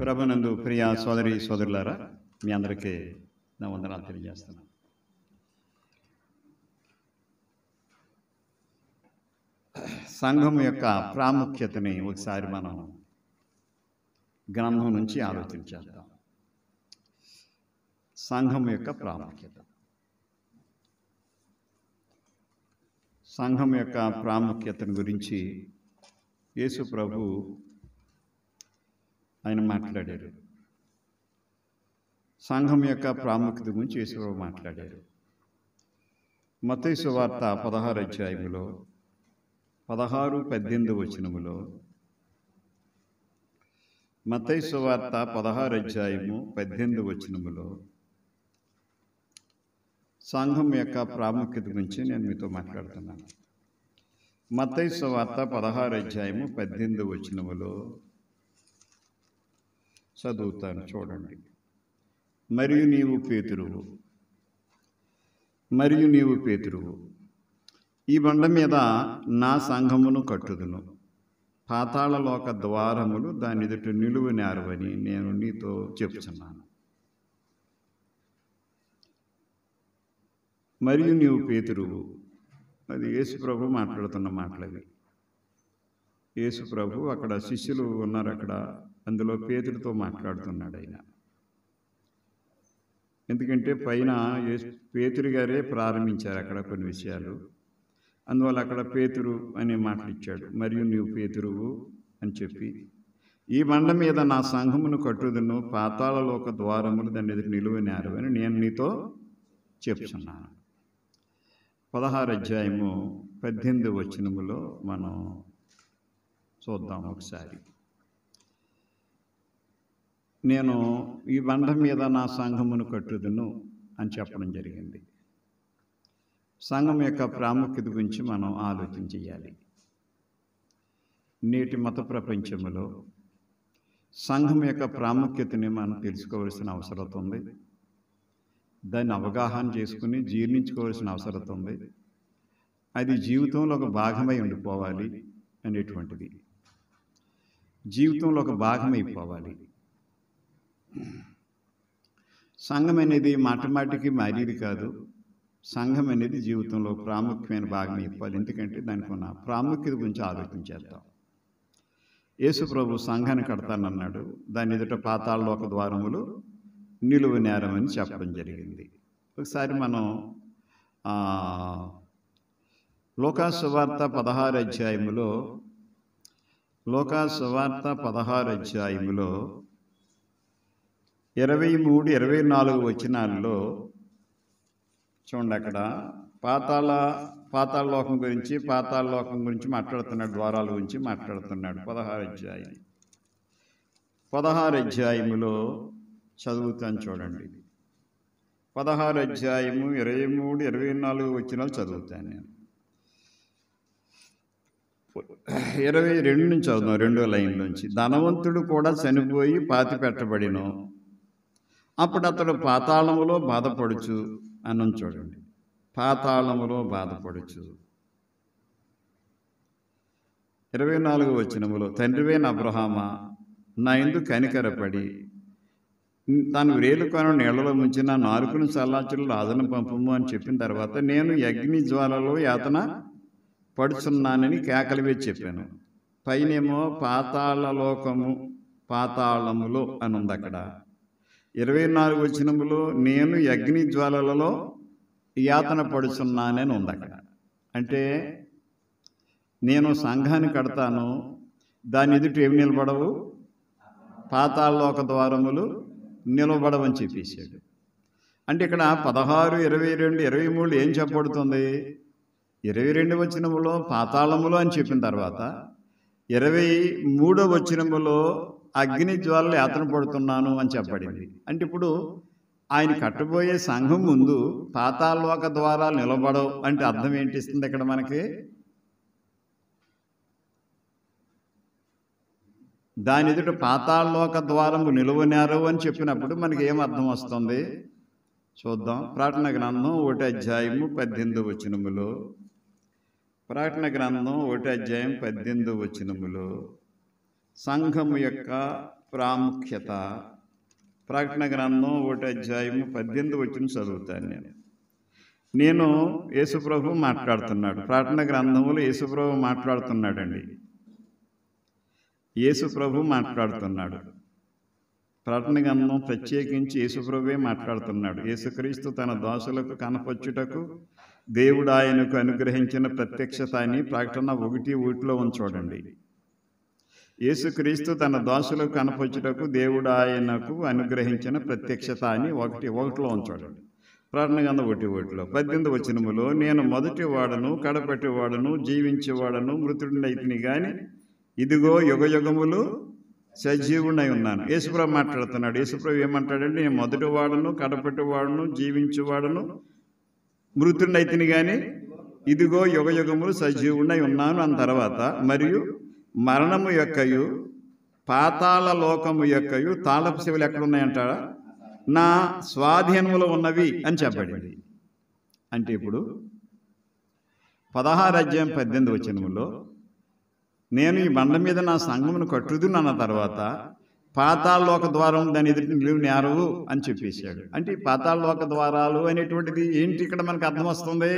ప్రభునందు ప్రియ సోదరి సోదరులారా మీ అందరికీ నా వందనాలు తెలియజేస్తున్నాను సంఘం యొక్క ప్రాముఖ్యతని ఒకసారి మనం గ్రంథం నుంచి ఆలోచించేద్దాం సంఘం యొక్క ప్రాముఖ్యత సంఘం యొక్క ప్రాముఖ్యతను గురించి యేసు ప్రభు ఆయన మాట్లాడారు సంఘం యొక్క ప్రాముఖ్యత గురించి యేసు ప్రభు మాట్లాడారు మతైసు వార్త పదహారు అధ్యాయములో పదహారు పద్దెనిమిది వచనములో మతైసు వార్త పదహారు అధ్యాయము పద్దెనిమిది వచనములో సంఘం యొక్క ప్రాముఖ్యత గురించి నేను మీతో మాట్లాడుతున్నాను మతైసు వార్త పదహారు అధ్యాయము పద్దెనిమిది వచనములో చదువుతాను చూడండి మరియు నీవు పేతురువు మరియు నీవు పేతురువు ఈ బండ మీద నా సంఘమును కట్టుదును పాతాళలోక ద్వారములు దాని ఎదుట నిలువ నేరవని నేను నీతో చెప్తున్నాను మరియు నీవు పేతురువు అది యేసు ప్రభు మాట్లాడుతున్న మాటలవి యేసు ప్రభు అక్కడ శిష్యులు ఉన్నారు అక్కడ అందులో పేతుడితో మాట్లాడుతున్నాడు ఆయన ఎందుకంటే పైన యేసు పేతురు గారే ప్రారంభించారు అక్కడ కొన్ని విషయాలు అందువల్ల అక్కడ పేతురు అనే మాటలు ఇచ్చాడు మరియు నీవు పేతురువు అని చెప్పి ఈ బండ మీద నా సంఘమును కట్టుదును పాతాళలోక ద్వారములు దాని ఎదురు నిలువ నేరవని నేను నీతో చెప్తున్నాను పదహారు అధ్యాయము పద్దెనిమిది వచనములో మనం చూద్దాం ఒకసారి నేను ఈ బండ మీద నా సంఘమును కట్టుదును అని చెప్పడం జరిగింది సంఘం యొక్క ప్రాముఖ్యత గురించి మనం ఆలోచన చేయాలి నేటి మత ప్రపంచంలో సంఘం యొక్క ప్రాముఖ్యతని మనం తెలుసుకోవాల్సిన అవసరం ఉంది దాన్ని అవగాహన చేసుకుని జీర్ణించుకోవాల్సిన అవసరం ఉంది అది జీవితంలో ఒక భాగమై ఉండిపోవాలి అనేటువంటిది జీవితంలో ఒక భాగమైపోవాలి సంఘం అనేది మాటమాటికి మారేది కాదు సంఘం అనేది జీవితంలో ప్రాముఖ్యమైన భాగం అయిపోవాలి ఎందుకంటే దానికి ఉన్న ప్రాముఖ్యత గురించి ఆలోచించేద్దాం యేసు ప్రభు సంఘాన్ని కడతానన్నాడు దాని ఎదుట పాతాళలో ఒక ద్వారములు నిలువ నేరం అని చెప్పడం జరిగింది ఒకసారి మనం లోకా సువార్త పదహారు అధ్యాయములో లోకా సువార్త పదహారు అధ్యాయములో ఇరవై మూడు ఇరవై నాలుగు వచనాల్లో చూడండి అక్కడ పాతాళ పాతాళ లోకం గురించి పాతాళ లోకం గురించి మాట్లాడుతున్నాడు ద్వారాల గురించి మాట్లాడుతున్నాడు పదహారు అధ్యాయం పదహారు అధ్యాయములో చదువుతాను చూడండి పదహారు అధ్యాయము ఇరవై మూడు ఇరవై నాలుగు వచ్చినాలు చదువుతాను నేను ఇరవై రెండు నుంచి చదువుతాం రెండో లైన్ నుంచి ధనవంతుడు కూడా చనిపోయి పాతి పెట్టబడిను అప్పుడు అతడు పాతాళములో బాధపడుచు అన్నం చూడండి పాతాళములో బాధపడుచు ఇరవై నాలుగు వచ్చినములో తండ్రివైన అబ్రహామా నా ఎందు కనికరపడి తాను వ్రేలుకొన నీళ్లలో ముంచిన నాలుగును చల్లాచులు ఆదన పంపము అని చెప్పిన తర్వాత నేను అగ్ని జ్వాలలో యాతన పడుచున్నానని కేకలు వేసి చెప్పాను పైనేమో పాతాళలోకము పాతాళములో అని ఉంది అక్కడ ఇరవై నాలుగు వచనములో నేను అగ్ని జ్వాలలలో యాతన పడుచున్నానని ఉంది అక్కడ అంటే నేను సంఘాన్ని కడతాను దాని ఎదుట ఏమి నిలబడవు పాతాళలోక ద్వారములు నిలబడవని చెప్పేశాడు అంటే ఇక్కడ పదహారు ఇరవై రెండు ఇరవై మూడు ఏం చెప్పబడుతుంది ఇరవై రెండు వచనములో పాతాళములో అని చెప్పిన తర్వాత ఇరవై మూడో వచనములో అగ్ని జ్వాలలు యాతన పడుతున్నాను అని చెప్పబడింది అంటే ఇప్పుడు ఆయన కట్టబోయే సంఘం ముందు పాతాళలోక ద్వారాలు నిలబడవు అంటే అర్థం ఏంటి ఇస్తుంది ఇక్కడ మనకి దాని ఎదుట పాతాళలోక ద్వారము నిలువనేరు అని చెప్పినప్పుడు మనకి ఏం అర్థం వస్తుంది చూద్దాం ప్రార్థన గ్రంథం ఒకటి అధ్యాయము పద్దెనిమిది వచనములో ప్రకటన గ్రంథం ఒకటి అధ్యాయం పద్దెనిమిది వచనములో సంఘము యొక్క ప్రాముఖ్యత ప్రకటన గ్రంథం ఒకటి అధ్యాయము పద్దెనిమిది వచ్చిన చదువుతాను నేను నేను యేసుప్రభు మాట్లాడుతున్నాడు ప్రకటన గ్రంథములో యేసుప్రభు మాట్లాడుతున్నాడండి యేసుప్రభు మాట్లాడుతున్నాడు ప్రకటన గ్రంథం ప్రత్యేకించి యేసుప్రభువే మాట్లాడుతున్నాడు యేసుక్రీస్తు తన దాసులకు కనపచ్చుటకు దేవుడు ఆయనకు అనుగ్రహించిన ప్రత్యక్షత అని ప్రకటన ఒకటి ఒకటిలో ఉంది చూడండి యేసుక్రీస్తు తన దాసులకు కనపచ్చుటకు దేవుడు ఆయనకు అనుగ్రహించిన ప్రత్యక్షత అని ఒకటి ఒకటిలో ఉంది చూడండి ప్రకటన గ్రంథం ఒకటి ఒకటిలో పద్దెనిమిది వచనములో నేను మొదటి వాడను కడపటి వాడను జీవించేవాడను మృతుడినైతిని గాని ఇదిగో యుగ యుగములు సజీవుడై ఉన్నాను యేసుప్రభు మాట్లాడుతున్నాడు యేసుప్రభు ఏమంటాడంటే నేను మొదటి వాడను కడపటి వాడను జీవించేవాడను మృతుడినైతిని గాని ఇదిగో యుగ యుగములు సజీవుడై ఉన్నాను అన్న తర్వాత మరియు మరణము యొక్కయు పాతాళ లోకము యొక్కయు తాళపు శివులు ఎక్కడున్నాయంటారా నా స్వాధీనములో ఉన్నవి అని చెప్పబడింది అంటే ఇప్పుడు పదహారు అధ్యాయం పద్దెనిమిది వచనములో నేను ఈ బండ మీద నా సంఘమును కట్టుదును అన్న తర్వాత పాతాళలోక ద్వారం దాని ఎదుటి నిలువు నేరవు అని చెప్పేశాడు అంటే ఈ పాతాళలోక ద్వారాలు అనేటువంటిది ఏంటి ఇక్కడ మనకు అర్థం వస్తుంది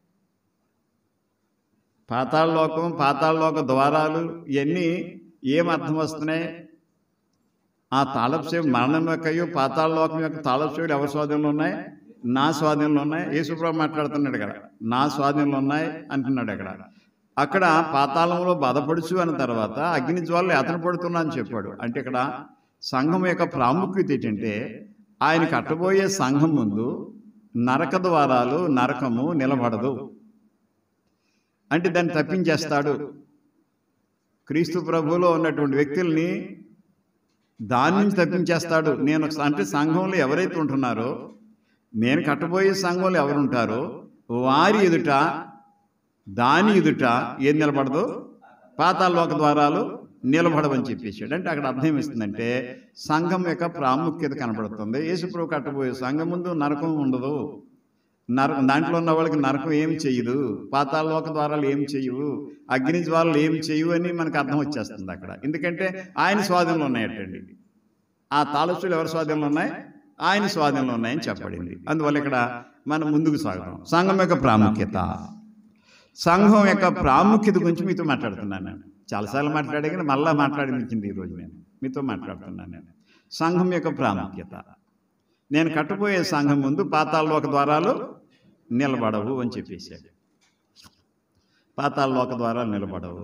పాతాళలోకం పాతాళలోక ద్వారాలు ఇవన్నీ ఏం అర్థం వస్తున్నాయి ఆ తాళపు మరణం యొక్కయు పాతాళలోకం యొక్క తాళపు ఎవరి స్వాధీనంలో ఉన్నాయి నా స్వాధీనంలో ఉన్నాయి యేసుప్రభు మాట్లాడుతున్నాడు ఇక్కడ నా స్వాధీనంలో ఉన్నాయి అంటున్నాడు అక్కడ అక్కడ పాతాళంలో బాధపడుచు అన్న తర్వాత అగ్ని జ్వాలలు ఎతన పడుతున్నా అని చెప్పాడు అంటే ఇక్కడ సంఘం యొక్క ప్రాముఖ్యత ఏంటంటే ఆయన కట్టబోయే సంఘం ముందు నరక ద్వారాలు నరకము నిలబడదు అంటే దాన్ని తప్పించేస్తాడు క్రీస్తు ప్రభువులో ఉన్నటువంటి వ్యక్తుల్ని దాని నుంచి తప్పించేస్తాడు నేను అంటే సంఘంలో ఎవరైతే ఉంటున్నారో నేను కట్టబోయే సంఘంలో ఎవరు ఉంటారో వారి ఎదుట దాని ఎదుట ఏం నిలబడదు పాతాళలోక ద్వారాలు నిలబడవని చెప్పేసాడు అంటే అక్కడ అర్థం ఇస్తుందంటే సంఘం యొక్క ప్రాముఖ్యత కనబడుతుంది యేసుప్రభు కట్టబోయే సంఘం ముందు నరకం ఉండదు నరకం దాంట్లో ఉన్న వాళ్ళకి నరకం ఏమి చెయ్యదు పాతాళలోక ద్వారాలు ఏమి చెయ్యవు అగ్ని జ్వాలలు ఏమి చెయ్యవు అని మనకు అర్థం వచ్చేస్తుంది అక్కడ ఎందుకంటే ఆయన స్వాధీనంలో ఉన్నాయటండి ఆ తాళసులు ఎవరి స్వాధీనంలో ఉన్నాయి ఆయన స్వాధీనంలో ఉన్నాయని చెప్పబడింది అందువల్ల ఇక్కడ మనం ముందుకు సాగుతాం సంఘం యొక్క ప్రాముఖ్యత సంఘం యొక్క ప్రాముఖ్యత గురించి మీతో మాట్లాడుతున్నాను నేను చాలాసార్లు మాట్లాడే కానీ మళ్ళా మాట్లాడించింది ఈరోజు నేను మీతో మాట్లాడుతున్నాను నేను సంఘం యొక్క ప్రాముఖ్యత నేను కట్టబోయే సంఘం ముందు పాతాళలోక ద్వారాలు నిలబడవు అని చెప్పేశాడు పాతాళలోక ద్వారాలు నిలబడవు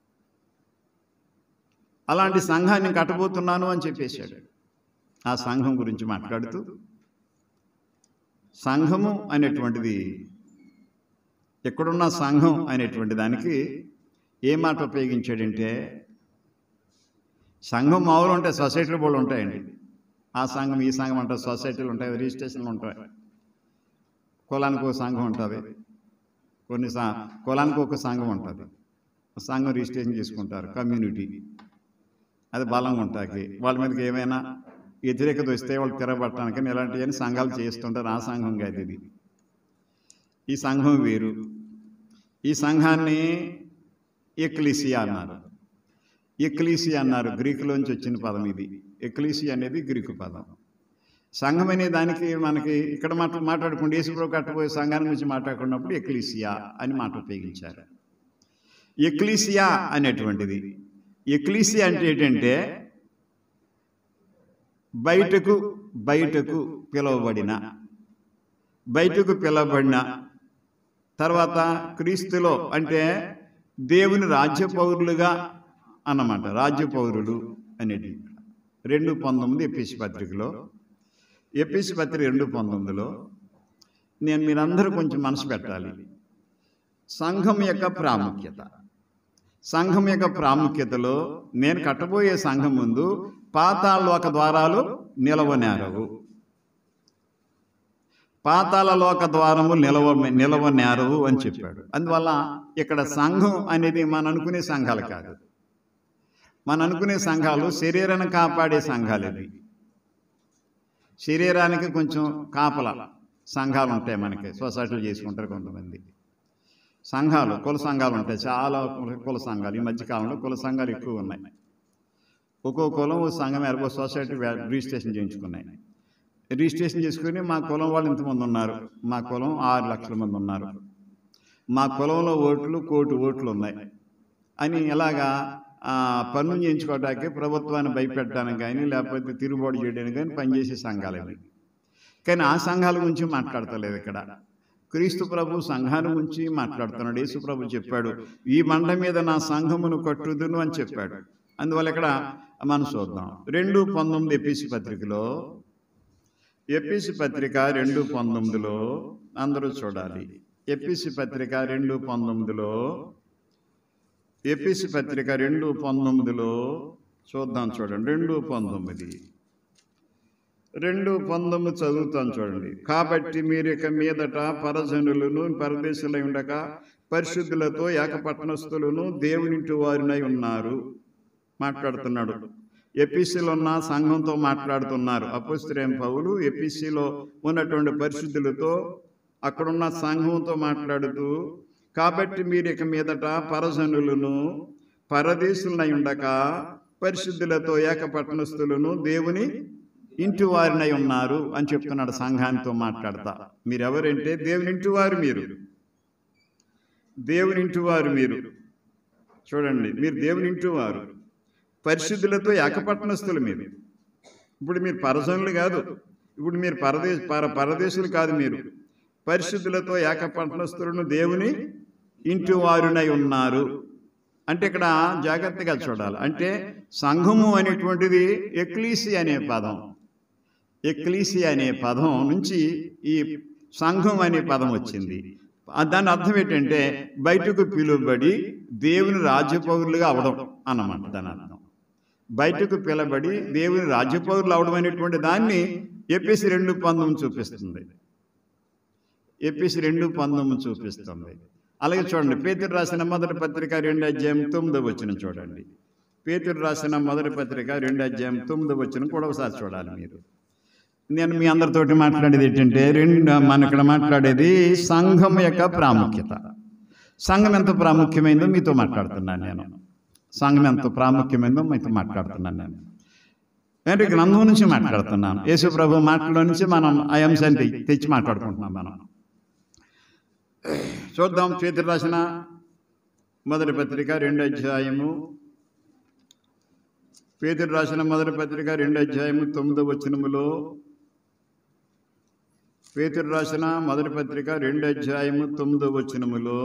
అలాంటి సంఘాన్ని కట్టబోతున్నాను అని చెప్పేశాడు ఆ సంఘం గురించి మాట్లాడుతూ సంఘము అనేటువంటిది ఎక్కడున్న సంఘం అనేటువంటి దానికి ఏ మాట ఉపయోగించాడంటే సంఘం మామూలు ఉంటాయి సొసైటీలు కూడా ఉంటాయండి ఆ సంఘం ఈ సంఘం అంటే సొసైటీలు ఉంటాయి రిజిస్ట్రేషన్లు ఉంటాయి కులానికి ఒక సంఘం ఉంటుంది కొన్ని సా కులానికి ఒక సంఘం ఉంటుంది సంఘం రిజిస్ట్రేషన్ చేసుకుంటారు కమ్యూనిటీ అది బలంగా ఉంటుంది వాళ్ళ మీదకి ఏమైనా వ్యతిరేకత వస్తే వాళ్ళు తిరగబట్టడానికి ఇలాంటివన్నీ సంఘాలు చేస్తుంటారు ఆ సంఘం కాదు ఇది ఈ సంఘం వేరు ఈ సంఘాన్ని ఎక్లీసియా అన్నారు ఎక్లీసియా అన్నారు గ్రీకులోంచి వచ్చిన పదం ఇది ఎక్లీసియా అనేది గ్రీకు పదం సంఘం అనే దానికి మనకి ఇక్కడ మాట మాట్లాడుకుంటే యేసుప్రభు కట్టబోయే సంఘాన్ని గురించి మాట్లాడుకున్నప్పుడు ఎక్లీసియా అని మాట ఉపయోగించారు ఎక్లీసియా అనేటువంటిది ఎక్లీసియా అంటే ఏంటంటే బయటకు బయటకు పిలువబడిన బయటకు పిలువబడిన తర్వాత క్రీస్తులో అంటే దేవుని రాజ్య పౌరులుగా అన్నమాట రాజ్య పౌరులు అనేది రెండు పంతొమ్మిది ఎపిసి పత్రికలో ఎపిసి పత్రిక రెండు పంతొమ్మిదిలో నేను మీరందరూ కొంచెం మనసు పెట్టాలి సంఘం యొక్క ప్రాముఖ్యత సంఘం యొక్క ప్రాముఖ్యతలో నేను కట్టబోయే సంఘం ముందు పాతాళలోక ద్వారాలు నిలవనేరవు పాతాళలోక ద్వారము నిలవ నిలవనేరవు అని చెప్పాడు అందువల్ల ఇక్కడ సంఘం అనేది మనం అనుకునే సంఘాలు కాదు మనం అనుకునే సంఘాలు శరీరాన్ని కాపాడే సంఘాలు ఇవి శరీరానికి కొంచెం కాపల సంఘాలు ఉంటాయి మనకి సొసైటీలు చేసుకుంటారు కొంతమంది సంఘాలు కుల సంఘాలు ఉంటాయి చాలా కుల- కుల సంఘాలు ఈ మధ్యకాలంలో కుల సంఘాలు ఎక్కువ ఉన్నాయి ఒక్కో కులం ఓ సంఘం ఏర్పో సొసైటీ వ్యా- రిజిస్ట్రేషన్ చేయించుకున్నాయి రిజిస్ట్రేషన్ చేసుకుని మా కులం వాళ్ళు ఇంతమంది ఉన్నారు మా కులం ఆరు లక్షల మంది ఉన్నారు మా కులంలో ఓట్లు కోటి ఓట్లు ఉన్నాయి అని ఇలాగా ఆ, పన్ను చేయించుకోవడానికి ప్రభుత్వాన్ని భయపెట్టడానికి కానీ లేకపోతే తిరుగుబాటు చేయడానికి కానీ పనిచేసే సంఘాలు ఇవి కానీ ఆ సంఘాల గురించి మాట్లాడతలేదు ఇక్కడ క్రీస్తు ప్రభు సంఘాల గురించి మాట్లాడుతున్నాడు యేసు ప్రభు చెప్పాడు ఈ మండ మీద నా సంఘమును కట్టుదును అని చెప్పాడు అందువల్ల ఇక్కడ మనం చూద్దాం రెండు పంతొమ్మిది ఎపిసి పత్రికలో ఎపిసి పత్రిక రెండు పంతొమ్మిదిలో అందరూ చూడాలి ఎపిసి పత్రిక రెండు పంతొమ్మిదిలో ఎపిసి పత్రిక రెండు పంతొమ్మిదిలో చూద్దాం చూడండి రెండు పంతొమ్మిది రెండు పంతొమ్మిది చదువుతాను చూడండి కాబట్టి మీరు ఇక మీదట పరజనులను పరదేశులై ఉండక పరిశుద్ధులతో ఏకపట్నస్తులను దేవునింటి వారినై ఉన్నారు మాట్లాడుతున్నాడు ఎపిసిలో ఉన్న సంఘంతో మాట్లాడుతున్నారు అపుస్త్రేం పౌలు ఎపిసిలో ఉన్నటువంటి పరిశుద్ధులతో అక్కడున్న సంఘంతో మాట్లాడుతూ కాబట్టి మీరు ఇక మీదట పరజనులను పరదేశులనై ఉండక పరిశుద్ధులతో ఏకపట్నస్తులను దేవుని ఇంటి వారినై ఉన్నారు అని చెప్తున్నాడు సంఘానితో మాట్లాడతా మీరెవరంటే దేవుని ఇంటి వారు మీరు దేవుని ఇంటి వారు మీరు చూడండి మీరు దేవుని ఇంటి వారు పరిశుద్ధులతో ఏకపట్నస్తులు మీరు ఇప్పుడు మీరు పరసనులు కాదు ఇప్పుడు మీరు పరదే పర పరదేశులు కాదు మీరు పరిశుద్ధులతో ఏకపట్నస్తులను దేవుని ఇంటి వారునై ఉన్నారు అంటే ఇక్కడ జాగ్రత్తగా చూడాలి అంటే సంఘము అనేటువంటిది ఎక్లీసి అనే పదం ఎక్లీసి అనే పదం నుంచి ఈ సంఘం అనే పదం వచ్చింది ఆ దాని అర్థం ఏంటంటే బయటకు పిలువబడి దేవుని రాజ్యపౌరులుగా అవడం అన్నమాట దాని అర్థం బయటకు పిలబడి దేవుని రాజ్యపౌరులు అవడం అనేటువంటి దాన్ని ఎపిసి రెండు పంతొమ్మిది చూపిస్తుంది ఎపిసి రెండు పంతొమ్మిది చూపిస్తుంది అలాగే చూడండి పేతురు రాసిన మొదటి పత్రిక రెండు అధ్యాయం తొమ్మిదో వచ్చిన చూడండి పేతురు రాసిన మొదటి పత్రిక రెండు అధ్యాయం తొమ్మిదో వచ్చిన కూడా ఒకసారి చూడాలి మీరు నేను మీ అందరితోటి మాట్లాడేది ఏంటంటే రెండు మన ఇక్కడ మాట్లాడేది సంఘం యొక్క ప్రాముఖ్యత సంఘం ఎంత ప్రాముఖ్యమైందో మీతో మాట్లాడుతున్నాను నేను సంఘం ఎంత ప్రాముఖ్యమైందో మీతో మాట్లాడుతున్నాను నేను అంటే గ్రంథం నుంచి మాట్లాడుతున్నాను యేసు ప్రభు మాటలో నుంచి మనం ఆ అంశాన్ని తె- తెచ్చి మాట్లాడుకుంటున్నాం మనం చూద్దాం చేతులు రాసిన మొదటి పత్రిక రెండు అధ్యాయము పేతురు రాసిన మొదటి పత్రిక రెండు అధ్యాయము తొమ్మిదో వచనములో పేతురు రాసిన మొదటి పత్రిక రెండు అధ్యాయము తొమ్మిదో వచనములో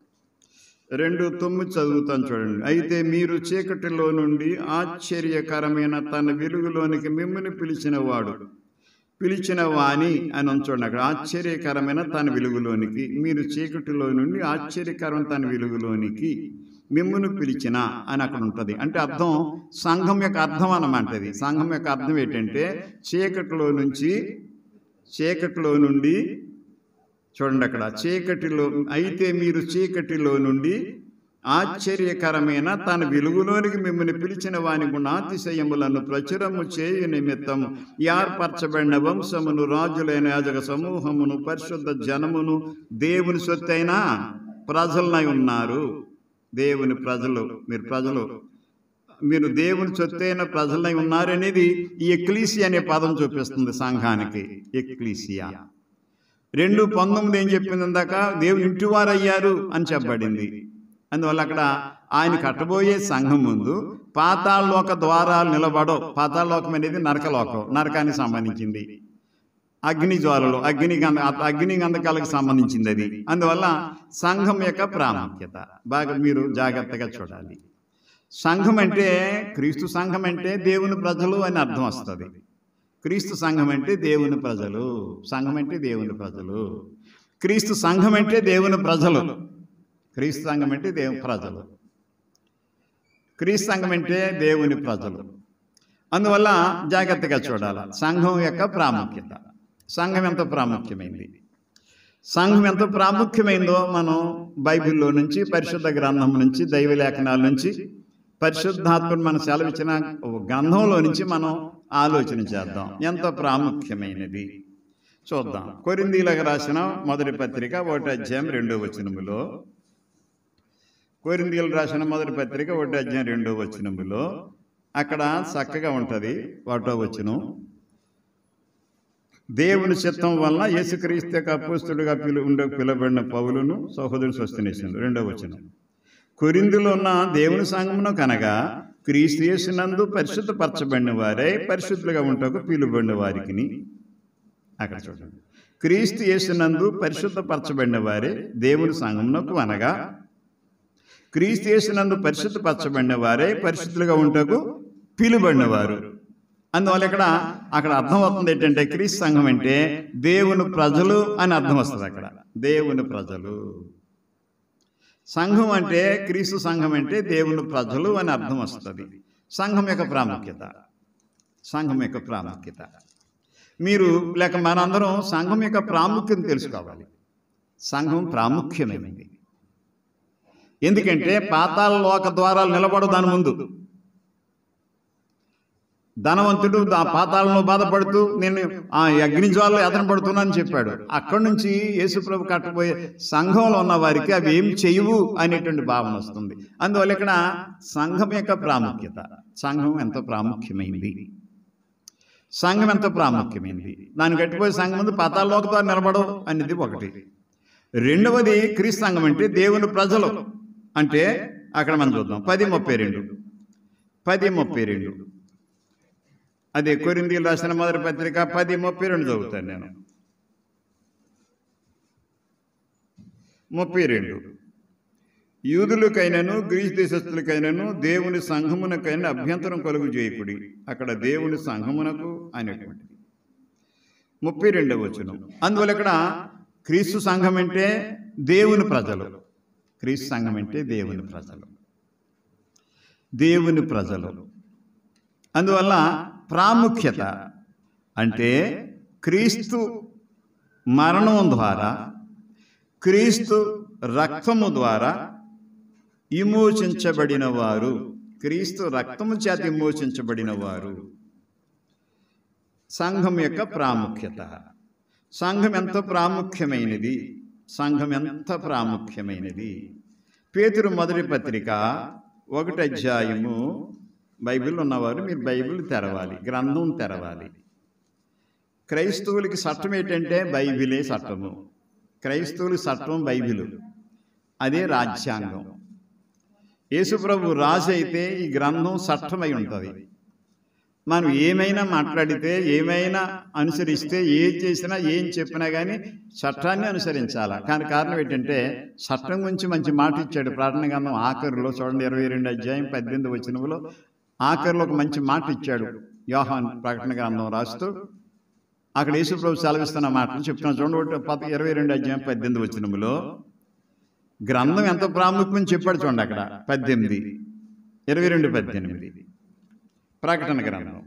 రెండు తొమ్మిది చదువుతాను చూడండి అయితే మీరు చీకటిలో నుండి ఆశ్చర్యకరమైన తన వెలుగులోనికి మిమ్మల్ని పిలిచిన వాడు పిలిచిన వాణి అని ఉంచండి అక్కడ ఆశ్చర్యకరమైన తన వెలుగులోనికి మీరు చీకటిలో నుండి ఆశ్చర్యకరమైన తన వెలుగులోనికి మిమ్మును పిలిచిన అని అక్కడ ఉంటుంది అంటే అర్థం సంఘం యొక్క అర్థం అన్నమాట ఇది సంఘం యొక్క అర్థం ఏంటంటే చీకటిలో నుంచి చీకటిలో నుండి చూడండి అక్కడ చీకటిలో అయితే మీరు చీకటిలో నుండి ఆశ్చర్యకరమైన తన వెలుగులోనికి మిమ్మల్ని పిలిచిన వాని గుణాతిశయములను ప్రచురము చేయు నిమిత్తం ఏర్పరచబడిన వంశమును రాజులైన యాజక సమూహమును పరిశుద్ధ జనమును దేవుని సొత్తైన ప్రజలనై ఉన్నారు దేవుని ప్రజలు మీరు ప్రజలు మీరు దేవుని సొత్తైన ప్రజలై ఉన్నారనేది ఈ ఎక్లీసియా అనే పదం చూపిస్తుంది సంఘానికి ఎక్లీసియా రెండు పంతొమ్మిది ఏం చెప్పింది ఇందాక దేవుని ఇంటివారు అయ్యారు అని చెప్పబడింది అందువల్ల అక్కడ ఆయన కట్టబోయే సంఘం ముందు పాతాళలోక ద్వారాలు నిలబడవు పాతాళలోకం అనేది నరకలోకం నరకానికి సంబంధించింది అగ్ని జ్వాలలు అగ్ని గంధ అగ్ని గంధకాలకు సంబంధించింది అది అందువల్ల సంఘం యొక్క ప్రాముఖ్యత బాగా మీరు జాగ్రత్తగా చూడాలి సంఘం అంటే క్రీస్తు సంఘం అంటే దేవుని ప్రజలు అని అర్థం వస్తుంది క్రీస్తు సంఘం అంటే దేవుని ప్రజలు సంఘం అంటే దేవుని ప్రజలు క్రీస్తు సంఘం అంటే దేవుని ప్రజలు క్రీస్తు సంఘం అంటే దేవుని ప్రజలు క్రీస్తు సంఘం అంటే దేవుని ప్రజలు అందువల్ల జాగ్రత్తగా చూడాలి సంఘం యొక్క ప్రాముఖ్యత సంఘం ఎంత ప్రాముఖ్యమైంది సంఘం ఎంత ప్రాముఖ్యమైందో మనం బైబిల్లో నుంచి పరిశుద్ధ గ్రంథం నుంచి దైవ లేఖనాల నుంచి పరిశుద్ధాత్మను మన సెలవిచ్చిన గ్రంథంలో నుంచి మనం ఆలోచన చేద్దాం ఎంత ప్రాముఖ్యమైనది చూద్దాం కొరిందీలకు రాసిన మొదటి పత్రిక ఒకటి అధ్యాయం రెండో వచనములో కొరిందీలు రాసిన మొదటి పత్రిక ఒకటి అధ్యాయం రెండో వచనములో అక్కడ చక్కగా ఉంటుంది వాటో వచ్చును దేవుని చిత్తం వలన యేసుక్రీస్తు యొక్క అపోస్తుడిగా పిలు ఉండే పిలువబడిన పౌలును సహోదరుని స్వస్థనేసింది రెండో వచనం కొరిందులో ఉన్న దేవుని సంఘమును కనగా క్రీస్తు యేసునందు పరిశుద్ధపరచబడిన వారే పరిశుద్ధులుగా ఉంటకు పిలువబడిన వారికి అక్కడ చూడండి క్రీస్తు యేసునందు పరిశుద్ధపరచబడిన వారే దేవుని సంఘమునకు అనగా క్రీస్తు యేసునందు పరిశుద్ధపరచబడిన వారే పరిశుద్ధులుగా ఉంటకు పిలుబడిన వారు అందువల్ల ఇక్కడ అక్కడ అర్థం అవుతుంది ఏంటంటే క్రీస్తు సంఘం అంటే దేవుని ప్రజలు అని అర్థం వస్తుంది అక్కడ దేవుని ప్రజలు సంఘం అంటే క్రీస్తు సంఘం అంటే దేవుని ప్రజలు అని అర్థం వస్తుంది సంఘం యొక్క ప్రాముఖ్యత సంఘం యొక్క ప్రాముఖ్యత మీరు లేక మనందరం సంఘం యొక్క ప్రాముఖ్యత తెలుసుకోవాలి సంఘం ప్రాముఖ్యమైనది ఎందుకంటే పాతాల లోక ద్వారాలు నిలబడు దాని ముందు ధనవంతుడు ఆ పాతాలను బాధపడుతూ నేను ఆ అగ్ని జ్వాలలో ఎదన పడుతున్నానని చెప్పాడు అక్కడి నుంచి యేసుప్రభు కట్టబోయే సంఘంలో ఉన్న వారికి అవి ఏం చేయవు అనేటువంటి భావన వస్తుంది అందువల్ల ఇక్కడ సంఘం యొక్క ప్రాముఖ్యత సంఘం ఎంత ప్రాముఖ్యమైంది సంఘం ఎంత ప్రాముఖ్యమైంది దాన్ని కట్టిపోయే సంఘం ముందు పాతాల్లోకి నిలబడవు అనేది ఒకటి రెండవది క్రీస్తు సంఘం అంటే దేవుని ప్రజలు అంటే అక్కడ మనం చూద్దాం పది ముప్పై రెండు పది ముప్పై రెండు అదే కొరిందీలు రాసిన మొదటి పత్రిక పది ముప్పై రెండు చదువుతాను నేను ముప్పై రెండు యూదులకైనను గ్రీస్ దేశస్థులకైనను దేవుని సంఘమునకైనా అభ్యంతరం కలుగు చేయకుడి అక్కడ దేవుని సంఘమునకు అనేటువంటిది ముప్పై రెండవ వచనం అందువల్ల ఇక్కడ క్రీస్తు సంఘం అంటే దేవుని ప్రజలు క్రీస్తు సంఘం అంటే దేవుని ప్రజలు దేవుని ప్రజలు అందువల్ల ప్రాముఖ్యత అంటే క్రీస్తు మరణం ద్వారా క్రీస్తు రక్తము ద్వారా విమోచించబడిన వారు క్రీస్తు రక్తము చేత విమోచించబడిన వారు సంఘం యొక్క ప్రాముఖ్యత సంఘం ఎంత ప్రాముఖ్యమైనది సంఘం ఎంత ప్రాముఖ్యమైనది పేతురు మొదటి పత్రిక ఒకటి అధ్యాయము బైబిల్ ఉన్నవారు మీరు బైబిల్ తెరవాలి గ్రంథం తెరవాలి క్రైస్తవులకి చట్టం ఏంటంటే బైబిలే చట్టము క్రైస్తవుల చట్టం బైబిలు అదే రాజ్యాంగం యేసుప్రభు రాజు అయితే ఈ గ్రంథం చట్టమై ఉంటుంది మనం ఏమైనా మాట్లాడితే ఏమైనా అనుసరిస్తే ఏం చేసినా ఏం చెప్పినా కానీ చట్టాన్ని అనుసరించాలా కానీ కారణం ఏంటంటే చట్టం గురించి మంచి మాట ఇచ్చాడు ప్రార్థన గ్రంథం ఆఖరిలో చూడండి ఇరవై రెండు అధ్యాయం పద్దెనిమిది వచ్చినవులో ఆఖరిలో ఒక మంచి మాట ఇచ్చాడు యోహాన్ ప్రకటన గ్రంథం రాస్తూ అక్కడ యేసుప్రభు సెలవిస్తున్న మాటలు చెప్తున్నాను చూడండి పద ఇరవై రెండు అధ్యాయం పద్దెనిమిది వచ్చినములో గ్రంథం ఎంత ప్రాముఖ్యం చెప్పాడు చూడండి అక్కడ పద్దెనిమిది ఇరవై రెండు పద్దెనిమిది ప్రకటన గ్రంథం